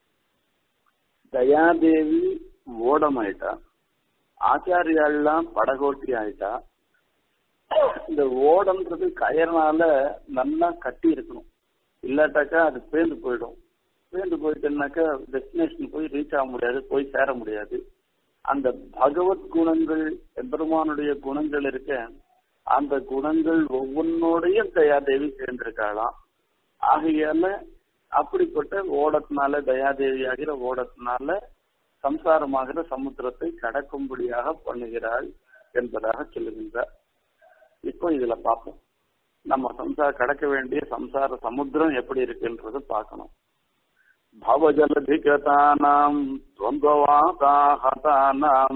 தயாதேவி ஓடமாயிட்டா ஆச்சாரியாள்லாம் படகோட்டி ஆயிட்டா இந்த ஓடம்ன்றது கயர்னால நல்லா கட்டி இருக்கணும் இல்லாட்டாக்கா அது பேர்ந்து போயிடும் பேர்ந்து போயிட்டுனாக்கா டெஸ்டினேஷன் போய் ரீச் ஆக முடியாது போய் சேர முடியாது அந்த பகவத் குணங்கள் எம்பெருமானுடைய குணங்கள் இருக்க அந்த குணங்கள் ஒவ்வொன்னோடையும் தயாதேவி சேர்ந்திருக்காளாம் ஆகையால அப்படிப்பட்ட ஓடத்தினால தயாதேவி ஆகிற ஓடத்தினால சம்சாரமாகிற சமுத்திரத்தை கடக்கும்படியாக பண்ணுகிறாள் என்பதாக சொல்லுகின்றார் இப்போ இதுல பார்ப்போம் நம்ம சம்சார கடக்க வேண்டிய சம்சார சமுத்திரம் எப்படி இருக்குன்றது பார்க்கணும் भवजलधिगतानाम् द्वन्द्ववाताहतानाम्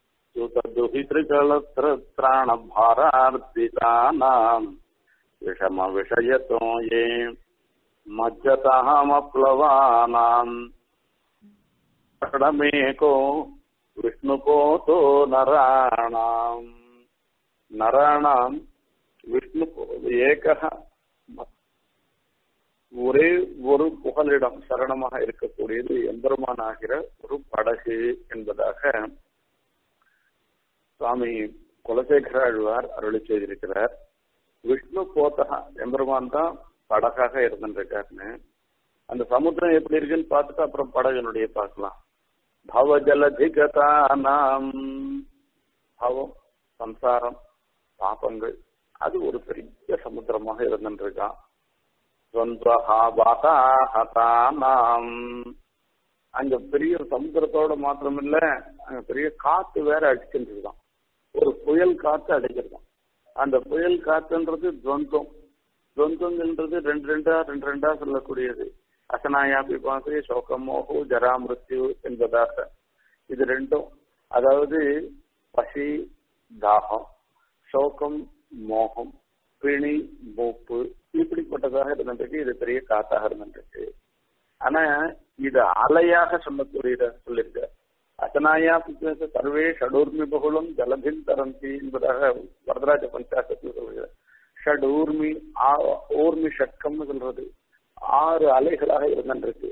च्युतदुहितृकलत्राणभारार्दितानाम् विषमविषयतो ये मज्जतामप्लवानाम् षडमेको विष्णुपोतो नराणाम् नराणाम् विष्णुपो एकः ஒரே ஒரு புகலிடம் சரணமாக இருக்கக்கூடியது எம்பெருமானாகிற ஒரு படகு என்பதாக சுவாமி குலசேகர ஆழ்வார் அருளி செய்திருக்கிறார் விஷ்ணு போத்தகா எம்பெருமான் தான் படகாக இருந்துருக்காருன்னு அந்த சமுத்திரம் எப்படி இருக்குன்னு பார்த்துட்டு அப்புறம் படகுனுடைய பார்க்கலாம் பவ ஜலதிகதானாம் பவம் சம்சாரம் பாபங்கள் அது ஒரு பெரிய சமுத்திரமாக இருந்துருக்கான் துவந்தஹாபாதாம் அங்க பெரிய சமுத்திரத்தோட மாத்திரமில்ல அங்க பெரிய காத்து வேற அடிச்சுருதான் ஒரு புயல் காத்து அடிக்கிறதாம் அந்த புயல் காத்துன்றது துவந்தம் துவந்தம்ன்றது ரெண்டு ரெண்டா ரெண்டு ரெண்டா சொல்லக்கூடியது அசனாயா பிபாசை சோகம் மோகு ஜராமிருத்யு என்பதாக இது ரெண்டும் அதாவது பசி தாகம் சோகம் மோகம் பிணி மூப்பு இப்படிப்பட்டதாக இருந்துருக்கு இது பெரிய காத்தாக இருந்துருக்கு ஆனா இது அலையாக சொல்லக்கூடியத சொல்லிருக்க அசனாயா பிக்னஸ் சர்வே ஷடூர்மி பகுலம் ஜலபின் தரந்தி என்பதாக வரதராஜ பஞ்சாசத்தில் சொல்கிறார் ஷடூர்மி ஊர்மி ஷட்கம்னு சொல்றது ஆறு அலைகளாக இருந்துருக்கு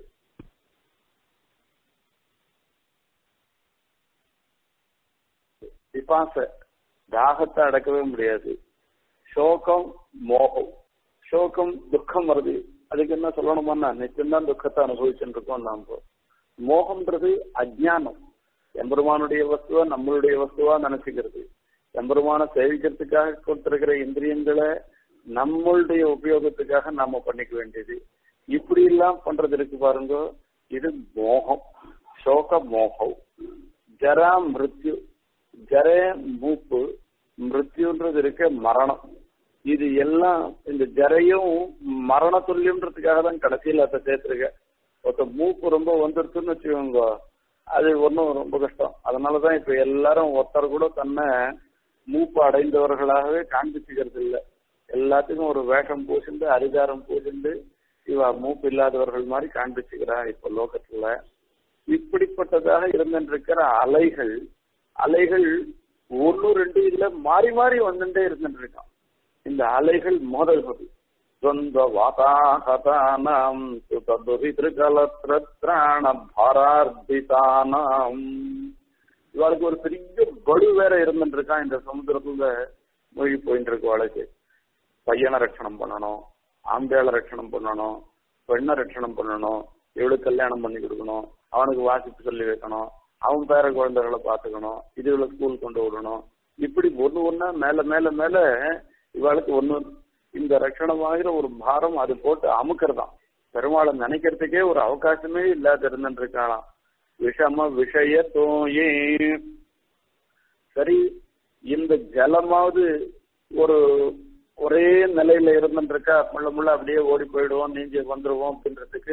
பிபாச தாகத்தை அடக்கவே முடியாது சோகம் மோகம் சோகம் துக்கம் வருது அதுக்கு என்ன சொல்லணுமான்னா நிச்சயம்தான் துக்கத்தை அனுபவிச்சுட்டு இருக்கோம் நாம மோகம்ன்றது அஜ்ஞானம் எம்பெருமானுடைய வஸ்துவா நம்மளுடைய வஸ்துவா நினைச்சுக்கிறது எம்பெருமான சேவிக்கிறதுக்காக கொடுத்திருக்கிற இந்திரியங்களை நம்மளுடைய உபயோகத்துக்காக நாம பண்ணிக்க வேண்டியது இப்படி எல்லாம் பண்றது இருக்கு பாருங்க இது மோகம் சோக மோகம் ஜரா மிருத்யு ஜரே மூப்பு மிருத்யுன்றது இருக்க மரணம் இது எல்லாம் இந்த ஜரையும் மரண துல்லியம்ன்றதுக்காக தான் கடைசியில் அதை சேர்த்துருக்க ஒருத்த மூப்பு ரொம்ப வந்துருச்சுன்னு வச்சுக்கோங்க அது ஒன்றும் ரொம்ப கஷ்டம் அதனாலதான் இப்ப எல்லாரும் ஒருத்தர் கூட தன்னை மூப்பு அடைந்தவர்களாகவே காண்பிச்சுக்கிறது இல்லை எல்லாத்துக்கும் ஒரு வேஷம் பூசிண்டு அதிகாரம் பூசிண்டு இவ மூப்பு இல்லாதவர்கள் மாதிரி காண்பிச்சுக்கிறா இப்ப லோகத்துல இப்படிப்பட்டதாக இருந்திருக்கிற அலைகள் அலைகள் ஒன்னு ரெண்டு இல்ல மாறி மாறி வந்துட்டே இருந்துட்டு இருக்கான் இந்த அலைகள் மோதல்கள் சொந்த வாதாகதானாம் சுததுரிதிருகலத்திராண பாரார்த்திதானாம் இவளுக்கு ஒரு பெரிய படு வேற இருந்துட்டு இருக்கான் இந்த சமுத்திரத்துல மூழ்கி போயிட்டு இருக்கு அவளுக்கு பையனை ரட்சணம் பண்ணணும் ஆம்பேளை ரட்சணம் பண்ணணும் பெண்ணை ரட்சணம் பண்ணணும் இவளுக்கு கல்யாணம் பண்ணி கொடுக்கணும் அவனுக்கு வாசிப்பு சொல்லி வைக்கணும் அவன் பேர குழந்தைகளை பாத்துக்கணும் இதுகளை ஸ்கூல் கொண்டு விடணும் இப்படி ஒண்ணு ஒண்ணா மேல மேல மேல இவளுக்கு ஒண்ணு இந்த ரட்சணமாகிற ஒரு பாரம் அது போட்டு அமுக்கிறதாம் பெருமாளை நினைக்கிறதுக்கே ஒரு அவகாசமே இல்லாத இருந்துட்டு இருக்காளாம் விஷம விஷய தோயே சரி இந்த ஜலமாவது ஒரு ஒரே நிலையில இருந்துட்டு இருக்கா முள்ள முள்ள அப்படியே ஓடி போயிடுவோம் நீஞ்சி வந்துருவோம் அப்படின்றதுக்கு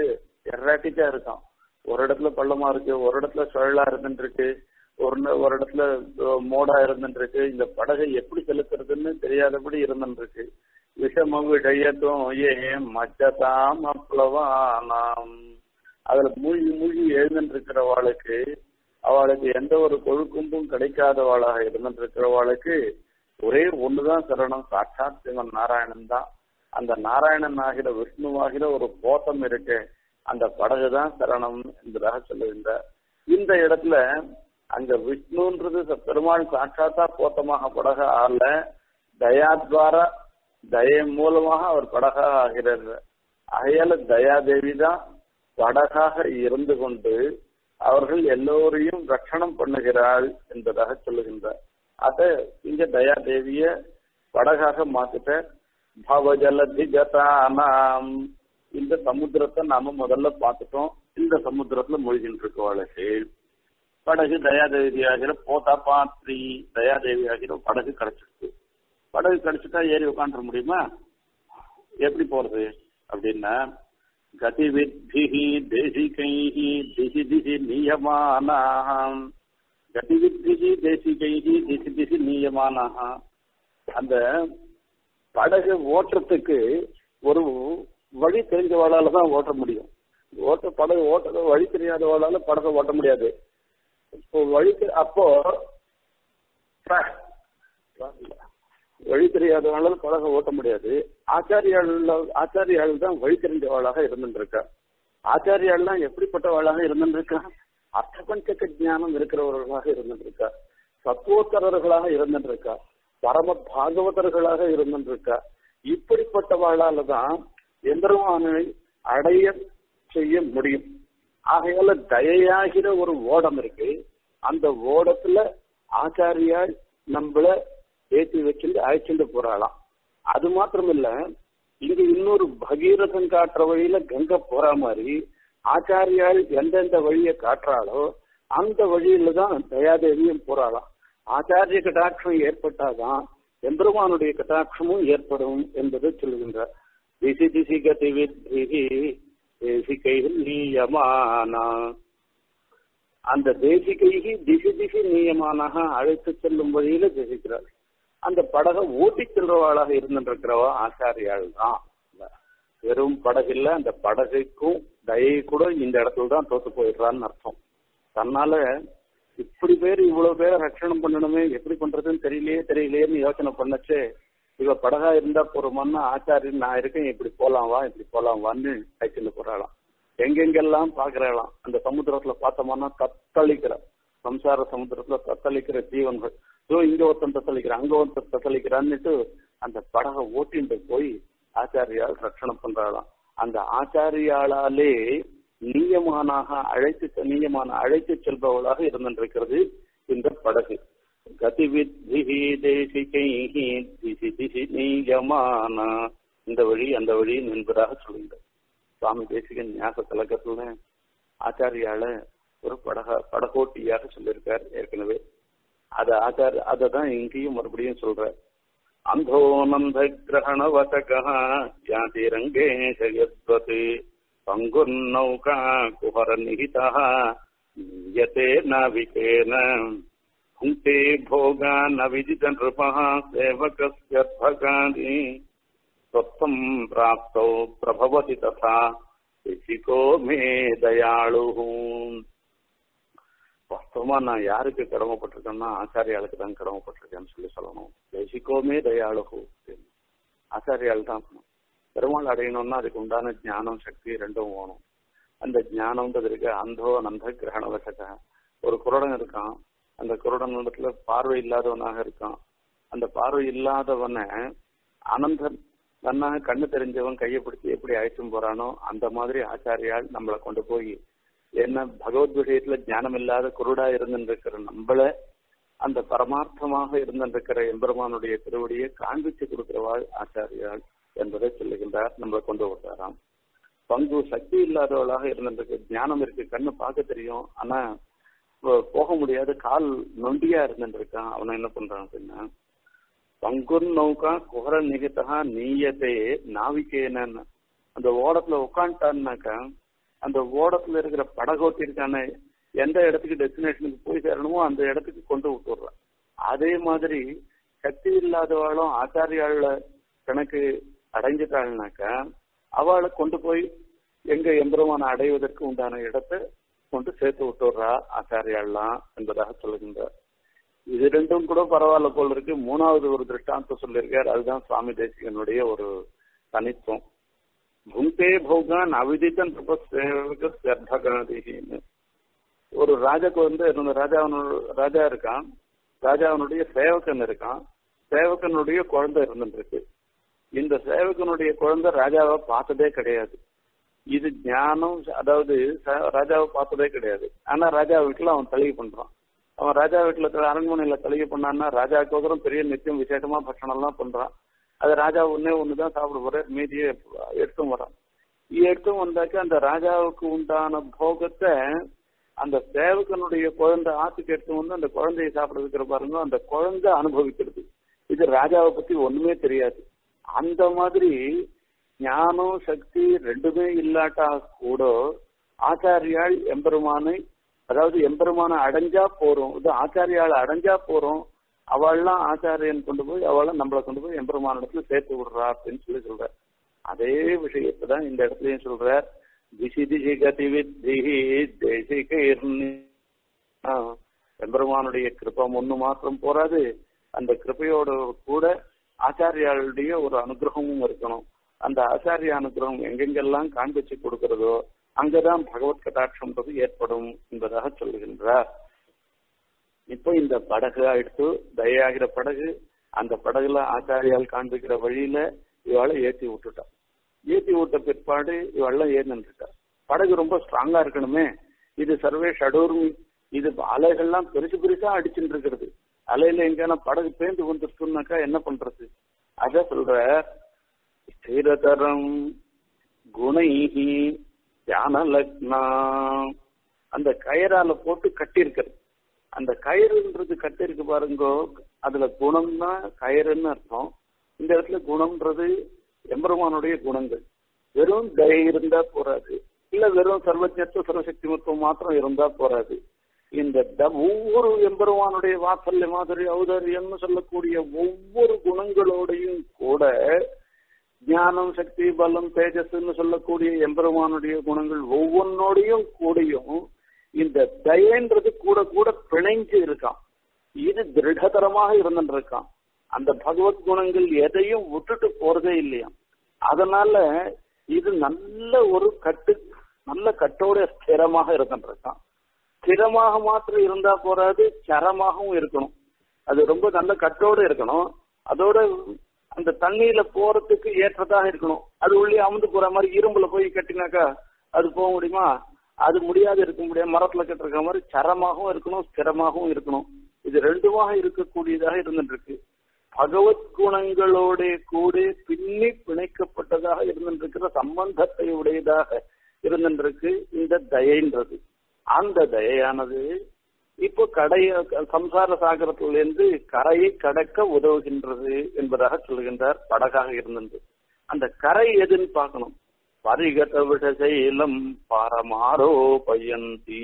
எர்ராட்டிக்கா இருக்கும் ஒரு இடத்துல பள்ளமா இருக்கு ஒரு இடத்துல சுழலா இருந்துட்டு இருக்கு ஒரு ந- ஒரு இடத்துல அஹ், மோடா இருந்துட்டு இருக்கு இந்த படகை எப்படி செலுத்துறதுன்னு தெரியாதபடி இருந்துட்டு இருக்கு விஷம விடயத்தும் ஏ மச்சதாம் அப்ளவானாம் அதுல மூழ்கி மூழ்கி எழுந்துட்டு இருக்கிறவாளுக்கு அவளுக்கு எந்த ஒரு கொழுக்கும்பும் கிடைக்காதவாளாக இருந்துட்டு இருக்கிறவாளுக்கு ஒரே ஒண்ணுதான் சரணம் சாட்சாத் சிவன் நாராயணன் தான் அந்த நாராயணன் ஆகிற விஷ்ணுவாகிற ஒரு போத்தம் இருக்கு அந்த படகு தான் சரணம் என்பதாக சொல்லுகின்றார் இந்த இடத்துல அங்க விஷ்ணுன்றது ச- பெருமாள் சாட்சாத்தா போத்தமாக படக ஆள தயாத்வார தயை மூலமாக அவர் படகா ஆகிறார் ஆகையால தயாதேவி தான் படகாக இருந்து கொண்டு அவர்கள் எல்லோரையும் ரட்சணம் பண்ணுகிறாள் என்பதாக சொல்லுகின்றார் அத இங்க தயாதேவிய படகாக மாத்திட்ட பவஜலதிகதானாம் இந்த சமுத்திரத்தை நாம முதல்ல பார்த்துட்டோம் இந்த சமுத்திரத்துல மூழ்கிட்டு இருக்கவாளுக்கு படகு தயாதேவி ஆகிற போதா பாத்ரி தயாதேவி ஆகிற படகு கிடைச்சிருக்கு படகு கிடைச்சிட்டா ஏறி உட்காந்துட முடியுமா எப்படி போறது அப்படின்னா கதிவித்பிஹி தேசிகைஹி திசி திசி நியமானாம் கதிவித்பிஹி தேசிகைஹி திசி திசி நியமானாம் அந்த படகு ஓட்டுறதுக்கு ஒரு வழி தெரிஞ்சவாளால தான் ஓட்ட முடியும் ஓட்ட படகு ஓட்ட வழி தெரியாதவாளால படகை ஓட்ட முடியாது இப்போ வழி தெ- அப்போ வழி தெரியாதவனால படகை ஓட்ட முடியாது ஆச்சாரியாள் ஆச்சாரியாள் தான் வழி தெரிஞ்சவாளாக இருந்துருக்கா ஆச்சாரியாள்லாம் எப்படிப்பட்டவாளாக இருந்துருக்கா அர்த்தபஞ்சக ஞானம் இருக்கிறவர்களாக இருந்துருக்கா சத்துவோத்தரர்களாக இருந்துருக்கா பரம பாகவதர்களாக இருந்துருக்கா இப்படிப்பட்டவாளால தான் எந்திரமானை அடைய செய்ய முடியும் ஆகையால தயையாகிற ஒரு ஓடம் இருக்கு அந்த ஓடத்துல ஆச்சாரியால் நம்மள ஏற்றி வச்சுட்டு அழைச்சிட்டு போறாளாம் அது மாத்திரம் இல்ல இங்க இன்னொரு பகீரதன் காட்டுற வழியில கங்கை போற மாதிரி ஆச்சாரியால் எந்தெந்த வழியை காட்டுறாளோ அந்த வழியில தான் தயாதேவியும் போறாளாம் ஆச்சாரிய கட்டாட்சம் ஏற்பட்டாதான் எம்பெருமானுடைய கட்டாட்சமும் ஏற்படும் என்பதை சொல்லுகின்றார் திசி திசி கதி வித்ரிஹி தேசிகையில் நீயமானா அந்த தேசிகைகி திசி திசி நீயமானாக அழைத்து செல்லும் வழியில தேசிக்கிறார் அந்த படகை ஓட்டி செல்றவாளாக இருந்துருக்கிறவா ஆச்சாரியாள் தான் வெறும் படகில்ல அந்த படகுக்கும் தயை கூட இந்த இடத்துல தான் தோத்து போயிடுறான்னு அர்த்தம் தன்னால இப்படி பேர் இவ்வளவு பேரை ரட்சணம் பண்ணணுமே எப்படி பண்றதுன்னு தெரியலையே தெரியலையேன்னு யோசனை பண்ணச்சு இவ படகா இருந்தா போறோமான்னா ஆச்சாரியன் நான் இருக்கேன் இப்படி போலாம் வா இப்படி போலாம் வான்னு கைச்சில் போறாளாம் எங்கெங்கெல்லாம் பாக்குறாளாம் அந்த சமுத்திரத்துல பார்த்தோம்னா தத்தளிக்கிற சம்சார சமுத்திரத்துல தத்தளிக்கிற ஜீவன்கள் இதோ இங்க ஒருத்தன் தத்தளிக்கிறான் அங்க ஒருத்தன் தத்தளிக்கிறான்னுட்டு அந்த படகை ஓட்டிட்டு போய் ஆச்சாரியால் ரட்சணம் பண்றாளாம் அந்த ஆச்சாரியாளாலே நீயமானாக அழைத்து நீயமான அழைத்து செல்பவளாக இருந்திருக்கிறது இந்த படகு கதிவித்பிஹி தேசிகைஹி திசி திசி நீயமானா இந்த வழி அந்த வழி என்பதாக சொல்லுங்க சுவாமி தேசிகன் ஞாச கலக்கத்துல ஆச்சாரியால ஒரு படக படகோட்டியாக சொல்லியிருக்கார் ஏற்கனவே அத ஆச்சார அதை தான் இங்கேயும் மறுபடியும் சொல்ற அந்தோனந்த கிரகண வசகா யாதி ரங்கேஷயத்வத் பங்குர்நௌகா குஹர நிகிதா யதே நாவிகேன புங்கே போகா ந விதித நிருபः சேவகஸ்ய भगानि त्वत्तम् प्राप्तौ प्रभवति तथा ரிஷிகோ மே தயாளு வாஸ்தவமா நான் யாருக்கு கடமைப்பட்டிருக்கேன்னா ஆச்சாரியாளுக்கு தான் கடமைப்பட்டிருக்கேன்னு சொல்லி சொல்லணும் ரிஷிகோமே தயாளு ஆச்சாரியால் தான் பெருமாள் அடையணும்னா அதுக்கு உண்டான ஞானம் சக்தி ரெண்டும் வேணும் அந்த ஞானம்ன்றது இருக்கு அந்தோ நந்த கிரகண வசக ஒரு குருடன் இருக்கான் அந்த குருடன் இடத்துல பார்வை இல்லாதவனாக இருக்கான் அந்த பார்வை இல்லாதவனை அனந்தன் நன்னாக கண்ணு தெரிஞ்சவன் கையை பிடிச்சி எப்படி அழைச்சும் போறானோ அந்த மாதிரி ஆச்சாரியால் நம்மளை கொண்டு போய் என்ன பகவத் விஷயத்துல ஞானம் இல்லாத குருடா இருந்துருக்கிற நம்மள அந்த பரமார்த்தமாக இருந்திருக்கிற எம்பெருமானுடைய திருவடியை காண்பிச்சு கொடுக்கிறவாள் ஆச்சாரியாள் என்பதை சொல்லுகின்றார் நம்மளை கொண்டு விட்டாராம் பங்கு சக்தி இல்லாதவளாக இருந்திருக்கு ஞானம் இருக்கு கண்ணு பார்க்க தெரியும் ஆனா போக முடியாத கால் நொண்டியா இருந்துருக்கான் அவனை என்ன பண்றான் அப்படின்னா பங்குர் நௌகா குஹர நிகிதா நீயத்தே நாவிக்கேனன்னு அந்த ஓடத்துல உட்காந்துட்டான்னாக்கா அந்த ஓடத்துல இருக்கிற படகோட்டிற்கான எந்த இடத்துக்கு டெஸ்டினேஷனுக்கு போய் சேரணுமோ அந்த இடத்துக்கு கொண்டு விட்டுடுறான் அதே மாதிரி சக்தி இல்லாதவாளும் ஆச்சாரியாள கணக்கு அடைஞ்சிட்டாள்னாக்கா அவளை கொண்டு போய் எங்க எம்பெருமான அடைவதற்கு உண்டான இடத்தை கொண்டு சேர்த்து விட்டுடுறா ஆச்சாரியாள்லாம் என்பதாக சொல்லுகின்றார் இது ரெண்டும் கூட பரவாயில்ல போல இருக்கு மூணாவது ஒரு திருஷ்டாந்தம் சொல்லியிருக்கார் அதுதான் சுவாமி தேசிகனுடைய ஒரு தனித்துவம் புங்கே போகான் அவிதித்தன் சேவகன்னு ஒரு ராஜாக்கு வந்து இருந்த ராஜாவனோட ராஜா இருக்கான் ராஜாவனுடைய சேவகன் இருக்கான் சேவகனுடைய குழந்தை இருந்துருக்கு இந்த சேவகனுடைய குழந்தை ராஜாவை பார்த்ததே கிடையாது இது ஞானம் அதாவது ராஜாவை பார்த்ததே கிடையாது ஆனா ராஜா வீட்டுல அவன் தலிகை பண்றான் அவன் ராஜா வீட்டுல அரண்மனையில தலிகை பண்ணான்னா ராஜாவுக்கு பெரிய நித்தியம் விசேஷமா பட்சணம் எல்லாம் பண்றான் அது ராஜா ஒன்னே ஒண்ணுதான் சாப்பிட போற மீதியை எடுத்தும் வரான் எடுத்தும் வந்தாக்க அந்த ராஜாவுக்கு உண்டான போகத்தை அந்த சேவகனுடைய குழந்தை ஆத்துக்கு எடுத்து வந்து அந்த குழந்தையை சாப்பிட வைக்கிற பாருங்க அந்த குழந்தை அனுபவிக்கிறது இது ராஜாவை பத்தி ஒண்ணுமே தெரியாது அந்த மாதிரி ஞானம் சக்தி ரெண்டுமே இல்லாட்டா கூட ஆச்சாரியால் எம்பெருமானை அதாவது எம்பெருமான அடைஞ்சா போறோம் இது ஆச்சாரியால் அடைஞ்சா போறோம் அவள்லாம் ஆச்சாரியன் கொண்டு போய் அவளை நம்மளை கொண்டு போய் எம்பெருமான இடத்துல சேர்த்து விடுறா அப்படின்னு சொல்லி சொல்ற அதே விஷயத்தை தான் இந்த இடத்துலயும் சொல்ற திசி திசி கதி வித்தி தேசிக எம்பெருமானுடைய கிருப்பம் ஒண்ணு மாத்திரம் போறாது அந்த கிருப்பையோட கூட ஆச்சாரியாளுடைய ஒரு அனுகிரகமும் இருக்கணும் அந்த ஆச்சாரிய அனுகிரகம் எங்கெங்கெல்லாம் காண்பிச்சு கொடுக்கிறதோ அங்கதான் பகவத் கட்டாட்சம்ன்றது ஏற்படும் என்பதாக சொல்லுகின்றார் இப்போ இந்த படகு ஆயிடுத்து தயாகிற படகு அந்த படகுல ஆச்சாரியால் காண்பிக்கிற வழியில இவாளை ஏற்றி விட்டுட்டா ஏற்றி விட்ட பிற்பாடு இவாளெல்லாம் ஏறினுட்டா படகு ரொம்ப ஸ்ட்ராங்கா இருக்கணுமே இது சர்வே ஷடூர்மி இது அலைகள்லாம் பெருசு பெருசா அடிச்சுட்டு இருக்கிறது அலையில எங்கேயான படகு பேந்து வந்துருச்சுனாக்கா என்ன பண்றது அத சொல்ற ஸ்திரதரம் குணைஹி தியான லக்னா அந்த கயிறால போட்டு கட்டி இருக்கிறது அந்த கயிறுன்றது கட்டி இருக்கு பாருங்கோ அதுல குணம்னா கயிறுன்னு அர்த்தம் இந்த இடத்துல குணம்ன்றது எம்பெருமானுடைய குணங்கள் வெறும் தயை இருந்தா போறாது இல்ல வெறும் சர்வஜத்துவ சர்வசக்தி மத்துவம் மாத்திரம் இருந்தா போறாது இந்த ஒவ்வொரு எம்பெருமானுடைய வாசல்ய மாதிரி ஔதரியம்னு சொல்லக்கூடிய ஒவ்வொரு குணங்களோடையும் கூட ஞானம் சக்தி பலம் தேஜஸ்ன்னு சொல்லக்கூடிய எம்பெருமானுடைய குணங்கள் ஒவ்வொன்னோடையும் கூடயும் இந்த தயன்றது கூட கூட பிணைஞ்சு இருக்கான் இது திருடதரமாக இருந்துட்டு இருக்கான் அந்த பகவத் குணங்கள் எதையும் விட்டுட்டு போறதே இல்லையா அதனால இது நல்ல ஒரு கட்டு நல்ல கட்டோட ஸ்திரமாக இருந்துட்டு இருக்கான் ஸ்திரமாக மாத்திரம் இருந்தா போறாது சரமாகவும் இருக்கணும் அது ரொம்ப நல்ல கட்டோட இருக்கணும் அதோட அந்த தண்ணியில போறதுக்கு ஏற்றதாக இருக்கணும் அது உள்ளே அமுந்து போற மாதிரி இரும்புல போய் கட்டினாக்கா அது போக முடியுமா அது முடியாது இருக்க முடியாது மரத்துல கட்டிருக்க மாதிரி சரமாகவும் இருக்கணும் ஸ்திரமாகவும் இருக்கணும் இது ரெண்டுமாக இருக்கக்கூடியதாக இருந்துட்டு இருக்கு பகவத் குணங்களோட கூட பின்னி பிணைக்கப்பட்டதாக இருந்துருக்கிற சம்பந்தத்தை உடையதாக இருந்துருக்கு இந்த தயைன்றது அந்த தயையானது இப்போ கடைய சம்சார சாகரத்திலிருந்து கரையை கடக்க உதவுகின்றது என்பதாக சொல்லுகின்றார் படகாக இருந்தது அந்த கரை எதுன்னு பார்க்கணும் பரிகத விஷசைலம் பாரமாரோ பயந்தி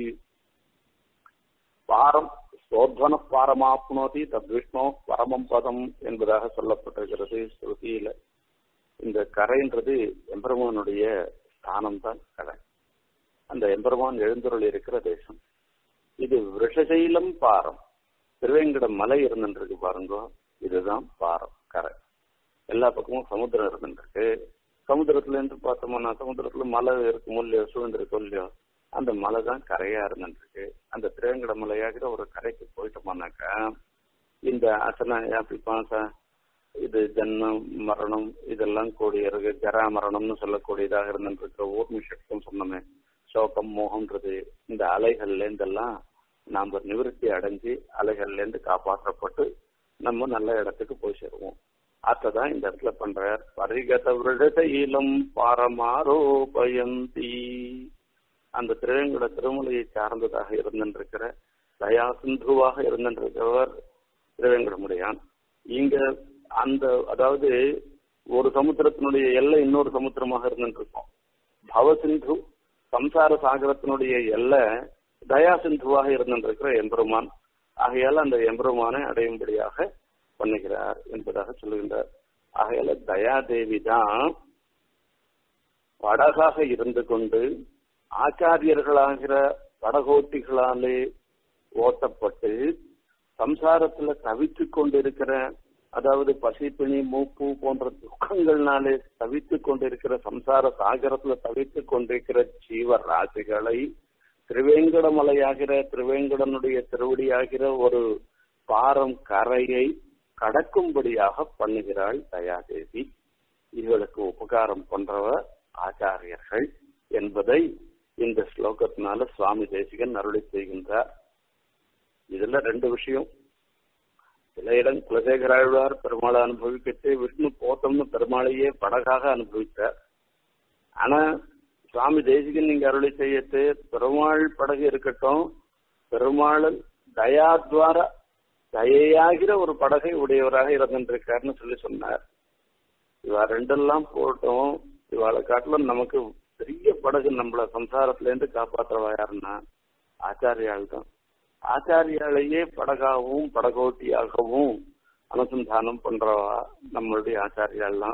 பாரம் சோத்வன பாரமாப்னோதி தத்விஷ்ணோ பரமம் பதம் என்பதாக சொல்லப்பட்டிருக்கிறது ஸ்ருதியில இந்த கரைன்றது எம்பெருமானுடைய ஸ்தானம் தான் கரை அந்த எம்பெருமான் எழுந்தருள் இருக்கிற தேசம் இது விஷசைலம் பாரம் திருவேங்கடம் மலை இருந்துருக்கு பாருங்க இதுதான் பாரம் கரை எல்லா பக்கமும் சமுத்திரம் இருந்துருக்கு சமுத்திரத்துல இருந்து பார்த்தோம்னா சமுத்திரத்துல மலை இருக்கும் இல்லையோ சூழ்ந்திருக்கும் இல்லையோ அந்த மலை தான் கரையா இருந்துருக்கு அந்த திருவேங்கட மலையாகிற ஒரு கரைக்கு போயிட்டோம்னாக்கா இந்த அசன பிபாச இது ஜன்மம் மரணம் இதெல்லாம் கூடிய இருக்கு ஜரா மரணம்னு சொல்லக்கூடியதாக இருந்துருக்கு ஊர்மி சக்தம் சொன்னோமே சோகம் மோகம்ன்றது இந்த அலைகள்ல இருந்தெல்லாம் நாம நிவர்த்தி அடைஞ்சு அலைகள்ல இருந்து காப்பாற்றப்பட்டு நம்ம நல்ல இடத்துக்கு போய் சேருவோம் அதான் இந்த இடத்துல பண்ற பரிகத விரதசைலம் பாரமாரோபயந்தி அந்த திருவேங்கட திருமலையை சார்ந்ததாக இருந்திருக்கிற தயா சிந்துவாக இருந்திருக்கிறவர் திருவேங்கடமுடையான் இங்க அந்த அதாவது ஒரு சமுத்திரத்தினுடைய எல்லை இன்னொரு சமுத்திரமாக இருந்துட்டு இருக்கும் பவசிந்து சம்சார சாகரத்தினுடைய எல்லை தயா சிந்துவாக இருந்திருக்கிற எம்பெருமான் ஆகையால அந்த எம்பெருமானை அடையும்படியாக பண்ணுகிறார் என்பதாக சொல்லுகின்றார் ஆகையால தயாதேவி தான் படகாக இருந்து கொண்டு ஆச்சாரியர்களாகிற படகோட்டிகளாலே ஓட்டப்பட்டு சம்சாரத்துல தவித்து கொண்டிருக்கிற அதாவது பசிப்பிணி மூப்பு போன்ற துக்கங்கள்னாலே தவித்து கொண்டிருக்கிற சம்சார சாகரத்துல தவித்து கொண்டிருக்கிற ஜீவ ராசிகளை திருவேங்கடமலையாகிற திருவேங்கடனுடைய திருவடியாகிற ஒரு பாரம் கரையை கடக்கும்படியாக பண்ணுகிறாள் தயாதேவி இவளுக்கு உபகாரம் பண்றவ ஆச்சாரியர்கள் என்பதை இந்த ஸ்லோகத்தினால சுவாமி தேசிகன் அருளி செய்கின்றார் இதுல ரெண்டு விஷயம் சில இடம் குலசேகராழ்வார் பெருமாளை அனுபவிக்கிட்டு விஷ்ணு போத்தம்னு பெருமாளையே படகாக அனுபவித்தார் ஆனா சுவாமி தேசிகன் நீங்க அருளி செய்யட்டு பெருமாள் படகு இருக்கட்டும் பெருமாள் தயாத்வார தயையாகிற ஒரு படகை உடையவராக இருந்திருக்காருன்னு சொல்லி சொன்னார் இவ ரெண்டெல்லாம் போட்டும் இவாளை காட்டிலும் நமக்கு பெரிய படகு நம்மள சம்சாரத்துல இருந்து காப்பாத்துறவா யாருன்னா ஆச்சாரியாள் தான் ஆச்சாரியாலேயே படகாகவும் படகோட்டியாகவும் அனுசந்தானம் பண்றவா நம்மளுடைய ஆச்சாரியாள்லாம்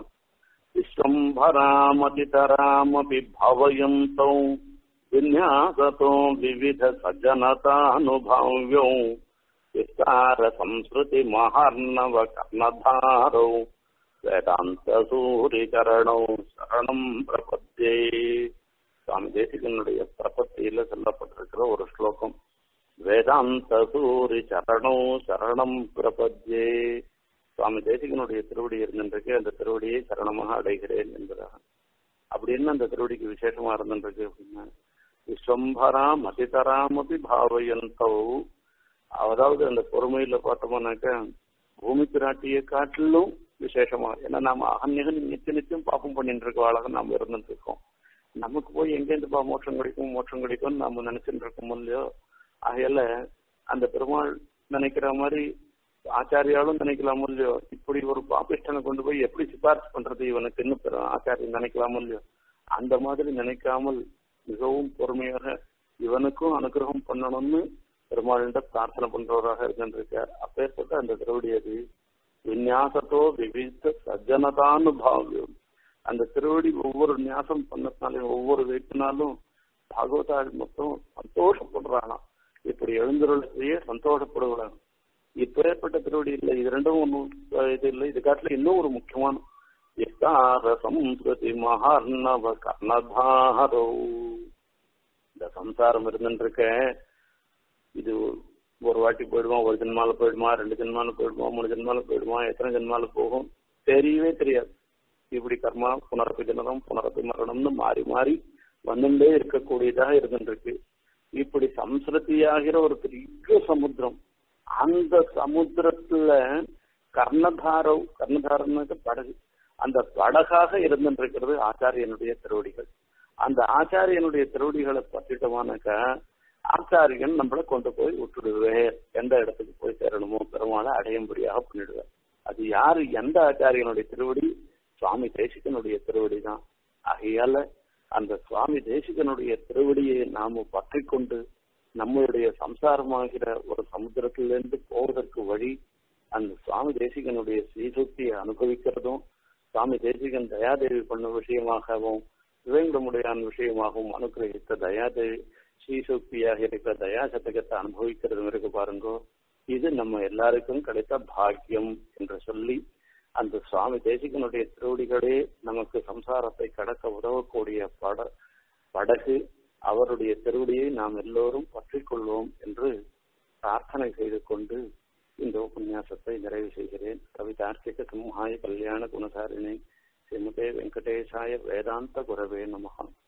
விஸ்வம்பராமதிதராமபி பவயந்தோ விநியாசத்தோ விவித சஜனதானுபாவ்யோ விஸ்தார சம்ஸ்ருதி மகார்ணவ கர்ணதாரோ வேதாந்த சூரிகரணோ சரணம் பிரபத்தே சுவாமி தேசிகனுடைய பிரபத்தியில சொல்லப்பட்டிருக்கிற ஒரு ஸ்லோகம் வேதாந்த சூரி சரணோ சரணம் பிரபத்யே சுவாமி தேசிகனுடைய திருவடி இருந்திருக்கு அந்த திருவடியை சரணமாக அடைகிறேன் என்பதாக அப்படின்னு அந்த திருவடிக்கு விசேஷமா இருந்திருக்கு அப்படின்னா விஸ்வம்பராம் அதிதராமபி பாவயந்தோ அதாவது அந்த பொறுமையில பார்த்தோம்னாக்க பூமி பிராட்டியை காட்டிலும் விசேஷமா ஏன்னா நாம அகன்யகன் நித்திய நித்தியம் பாப்பம் பண்ணிட்டு இருக்கவாளாக நாம இருந்துட்டு இருக்கோம் நமக்கு போய் எங்கேருந்து பா மோட்சம் கிடைக்கும் மோட்சம் கிடைக்கும்னு நாம நினைச்சுட்டு இருக்கோம் இல்லையோ ஆகையால அந்த பெருமாள் நினைக்கிற மாதிரி ஆச்சாரியாலும் நினைக்கலாம் இல்லையோ இப்படி ஒரு பாபிஷ்டனை கொண்டு போய் எப்படி சிபாரிசு பண்றது இவனுக்கு இன்னும் பெரு ஆச்சாரியம் நினைக்கலாம் இல்லையோ அந்த மாதிரி நினைக்காமல் மிகவும் பொறுமையாக இவனுக்கும் அனுகிரகம் பண்ணணும்னு பெருமாளிட பிரார்த்தனை பண்றவராக இருக்கின்றிருக்கார் அப்பேற்பட்ட அந்த திருவடி அது விநியாசத்தோ விவித சஜ்ஜனதானுபாவியம் அந்த திருவடி ஒவ்வொரு நியாசம் பண்ணத்தினாலும் ஒவ்வொரு வைப்பினாலும் பாகவதாள் மொத்தம் சந்தோஷப்படுறானா இப்படி எழுந்துருளையே சந்தோஷப்படுகிறாங்க இப்பேற்பட்ட திருவடி இல்லை இது ரெண்டும் ஒன்றும் இது இல்லை இது காட்டில இன்னும் ஒரு முக்கியமான விஸ்தார சம்ஸ்கிருதி மகார்ணவ கர்ணதாரோ இந்த சம்சாரம் இருந்துருக்க இது ஒரு வாட்டி போயிடுமா ஒரு ஜென்மால போயிடுமா ரெண்டு ஜென்மால போயிடுமா மூணு ஜென்மால போயிடுமா எத்தனை ஜென்மால போகும் தெரியவே தெரியாது இப்படி கர்மா புனரப்பி ஜனனம் புனரப்பி மரணம்னு மாறி மாறி வந்துட்டே இருக்கக்கூடியதாக இருந்துருக்கு இப்படி சம்ஸ்கிருதியாகிற ஒரு பெரிய சமுத்திரம் அந்த சமுத்திரத்துல கர்ணதாரவ் கர்ணதாரனுக்கு படகு அந்த படகாக இருந்துருக்கிறது ஆச்சாரியனுடைய திருவடிகள் அந்த ஆச்சாரியனுடைய திருவடிகளை பற்றிட்டோமானாக்கா ஆச்சாரியன் நம்மளை கொண்டு போய் விட்டுடுவேன் எந்த இடத்துக்கு போய் சேரணுமோ பெருமாளை அடையும்படியாக பண்ணிடுவார் அது யாரு எந்த ஆச்சாரியனுடைய திருவடி சுவாமி தேசிகனுடைய திருவடி தான் ஆகையால அந்த சுவாமி தேசிகனுடைய திருவடியை நாம பற்றி கொண்டு நம்மளுடைய சம்சாரமாகிற ஒரு சமுத்திரத்திலிருந்து போவதற்கு வழி அந்த சுவாமி தேசிகனுடைய ஸ்ரீசுக்தியை அனுபவிக்கிறதும் சுவாமி தேசிகன் தயாதேவி பண்ண விஷயமாகவும் சிவங்கமுடையான் விஷயமாகவும் அனுகிரகித்த தயாதேவி ஸ்ரீசுக்தியாக இருக்கிற தயா சதகத்தை அனுபவிக்கிறதும் இருக்கு பாருங்கோ இது நம்ம எல்லாருக்கும் கிடைத்த பாக்கியம் என்று சொல்லி அந்த சுவாமி தேசிகனுடைய திருவடிகளே நமக்கு சம்சாரத்தை கடக்க உதவக்கூடிய பட படகு அவருடைய திருவடியை நாம் எல்லோரும் பற்றிக் கொள்வோம் என்று பிரார்த்தனை செய்து கொண்டு இந்த உபன்யாசத்தை நிறைவு செய்கிறேன் கவிதார்த்திக சிம்ஹாய கல்யாண குணசாரிணி ஸ்ரீமதே வெங்கடேசாய வேதாந்த குரவே நமகம்